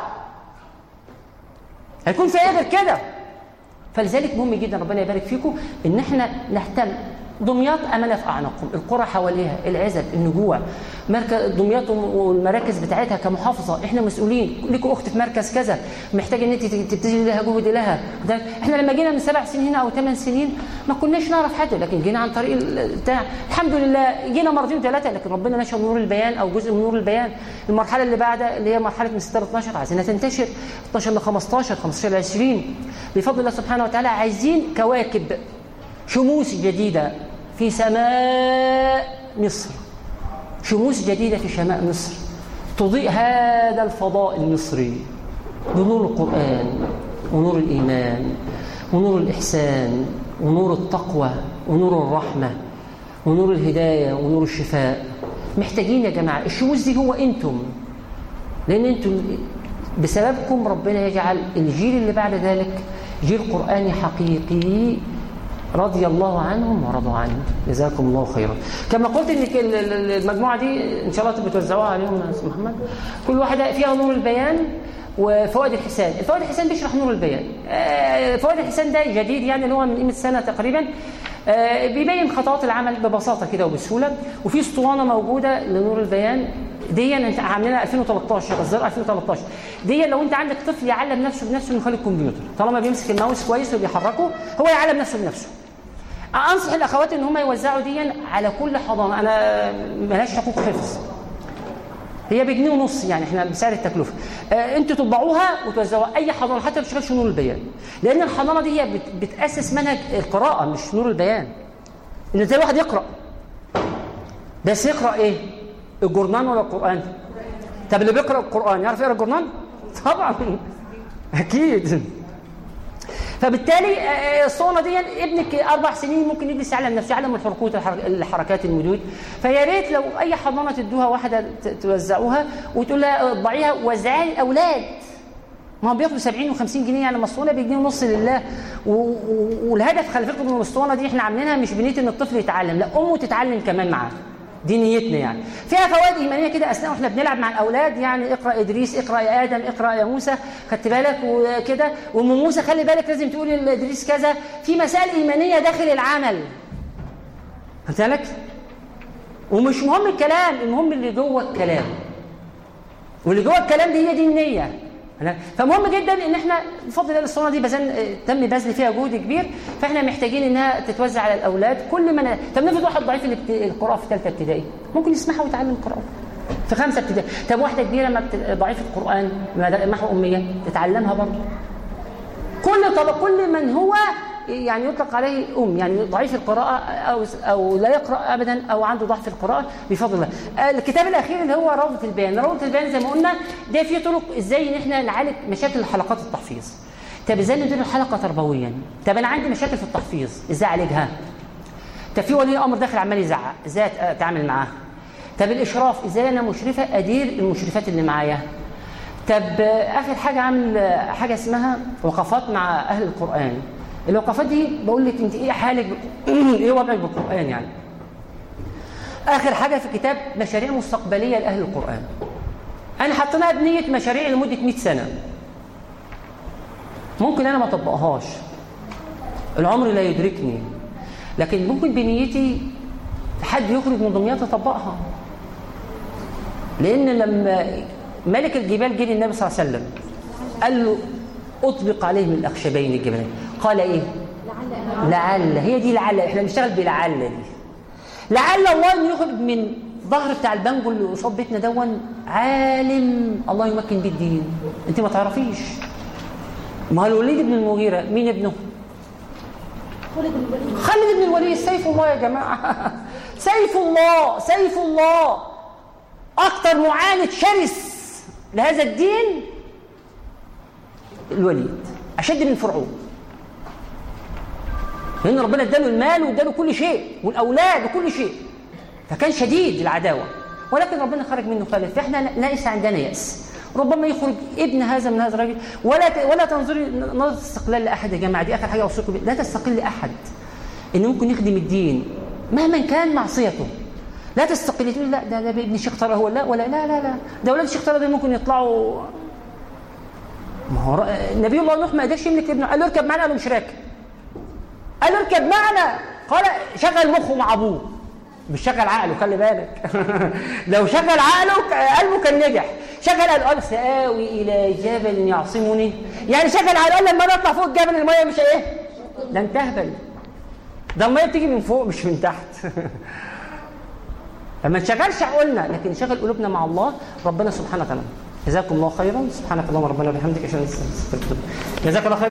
هيكون في ايه غير كده فلذلك مهم جدا ربنا يبارك فيكم ان احنا نهتم دمياط امانه في اعناقكم القرى حواليها العزب النجوع مركز دمياط والمراكز بتاعتها كمحافظه احنا مسؤولين ليكوا اخت في مركز كذا محتاجه ان انت تبتدي لها جهد لها ده احنا لما جينا من سبع سنين هنا او ثمان سنين ما كناش نعرف حد لكن جينا عن طريق ال- بتاع الحمد لله جينا مرتين وثلاثه لكن ربنا نشر نور البيان او جزء من نور البيان المرحله اللي بعدها اللي هي مرحله من 6 ل 12 عايزينها تنتشر 12 ل 15 15 ل 20 بفضل الله سبحانه وتعالى عايزين كواكب شموس جديدة في سماء مصر شموس جديدة في سماء مصر تضيء هذا الفضاء المصري بنور القرآن ونور الإيمان ونور الإحسان ونور التقوى ونور الرحمة ونور الهداية ونور الشفاء محتاجين يا جماعة الشموس دي هو أنتم لأن أنتم بسببكم ربنا يجعل الجيل اللي بعد ذلك جيل قرآني حقيقي رضي الله عنهم ورضوا عنه جزاكم الله خيرا كما قلت ان ك- ال- ال- المجموعه دي ان شاء الله تبقوا توزعوها عليهم يا استاذ محمد كل واحده فيها نور البيان وفوائد الحسان الفوائد الحسان بيشرح نور البيان آه، فوائد الحسان ده جديد يعني اللي هو من قيمه سنه تقريبا آه، بيبين خطوات العمل ببساطه كده وبسهوله وفي اسطوانه موجوده لنور البيان دي انت عاملينها 2013 اصدار 2013 دي لو انت عندك طفل يعلم نفسه بنفسه من خلال الكمبيوتر طالما بيمسك الماوس كويس وبيحركه هو يعلم نفسه بنفسه انصح الاخوات ان هم يوزعوا دي على كل حضانه انا ملهاش حقوق حفظ هي بجنيه ونص يعني احنا بسعر التكلفه آه انتوا تطبعوها وتوزعوها اي حضانه حتى ما بتشتغلش نور البيان لان الحضانه دي هي بت بتاسس منهج القراءه مش نور البيان ان زي واحد يقرا بس يقرا ايه الجورنان ولا القران طب اللي بيقرا القران يعرف يقرا الجورنان طبعا اكيد فبالتالي آه، الصونه دي ابنك اربع سنين ممكن يجلس يعلم نفسه يعلم الحركات الحرك- الحركات المدود فيا ريت لو اي حضانه تدوها واحده ت- توزعوها وتقول لها اطبعيها وزعيها للاولاد ما هم بياخدوا 70 و50 جنيه يعني مسطونه بجنيه ونص لله و- و- والهدف خلي بالكم من المسطونه دي احنا عاملينها مش بنيه ان الطفل يتعلم لا امه تتعلم كمان معاه دي نيتنا يعني فيها فوائد ايمانيه كده اثناء واحنا بنلعب مع الاولاد يعني اقرا ادريس اقرا يا ادم اقرا يا موسى خدت بالك وكده وام موسى خلي بالك لازم تقولي لادريس كذا في مسائل ايمانيه داخل العمل خدت بالك ومش مهم الكلام المهم اللي جوه الكلام واللي جوه الكلام دي هي دي النيه هلا؟ فمهم جدا ان احنا بفضل الله الصوره دي بذل تم بذل فيها جهد كبير فاحنا محتاجين انها تتوزع على الاولاد كل ما ن... طب نفرض واحد ضعيف الابت- القراءه في ثالثه ابتدائي ممكن يسمعها ويتعلم القراءه في خمسه ابتدائي طب واحده كبيره ما بت... ضعيفه القران ما- محو اميه تتعلمها برضه كل طب كل من هو يعني يطلق عليه ام يعني ضعيف القراءه او او لا يقرا ابدا او عنده ضعف في القراءه بفضل الله. الكتاب الاخير اللي هو روضه البيان، روضه البيان زي ما قلنا ده فيه طرق ازاي ان احنا نعالج مشاكل حلقات التحفيظ. طب ازاي ندير الحلقه تربويا؟ طب انا عندي مشاكل في التحفيظ، ازاي اعالجها؟ طب في ولي امر داخل عمال يزعق، ازاي اتعامل معاه؟ طب الاشراف ازاي انا مشرفه ادير المشرفات اللي معايا؟ طب اخر حاجه عامل حاجه اسمها وقفات مع اهل القران الوقفات دي بقول لك انت ايه حالك ايه وضعك بالقران يعني اخر حاجه في كتاب مشاريع مستقبليه لاهل القران انا حطيناها بنيه مشاريع لمده 100 سنه ممكن انا ما اطبقهاش العمر لا يدركني لكن ممكن بنيتي حد يخرج من دمياط يطبقها لان لما ملك الجبال جه للنبي صلى الله عليه وسلم قال له اطبق عليهم الاخشبين الجبلين قال ايه لعل هي دي لعل احنا بنشتغل بلعل دي لعل الله ان يخرج من ظهر بتاع البنجو اللي قصاد بيتنا دون عالم الله يمكن بيه الدين انت ما تعرفيش ما هو الوليد بن المغيره مين ابنه خالد بن الوليد سيف الله يا جماعه سيف الله سيف الله اكتر معاند شرس لهذا الدين الوليد اشد من فرعون لان ربنا اداله المال واداله كل شيء والاولاد وكل شيء فكان شديد العداوه ولكن ربنا خرج منه خالد فاحنا ليس عندنا ياس ربما يخرج ابن هذا من هذا الرجل ولا ت... ولا تنظري نظره استقلال لاحد يا جماعه دي اخر حاجه اوصيكم بيها لا تستقل لاحد انه ممكن يخدم الدين مهما كان معصيته لا تستقل تقول لا ده ده ابن الشيخ طارق هو لا ولا لا لا لا ده اولاد الشيخ طارق دول ممكن يطلعوا ما هو نبي الله نوح ما قدرش يملك ابنه قال له اركب معنا قال له مش راكب قال له اركب معنا قال شغل مخه مع ابوه مش شغل عقله خلي بالك لو شغل عقله قلبه كان نجح شغل قال قال سآوي إلى جبل يعصمني يعني شغل عقله قال لما انا اطلع فوق الجبل الميه مش ايه ده انت اهبل ده الميه بتيجي من فوق مش من تحت فما نشغلش عقولنا لكن نشغل قلوبنا مع الله ربنا سبحانه وتعالى جزاكم الله خيرا سبحانك اللهم ربنا وبحمدك اشهد ان لا اله الا انت جزاك الله خيرا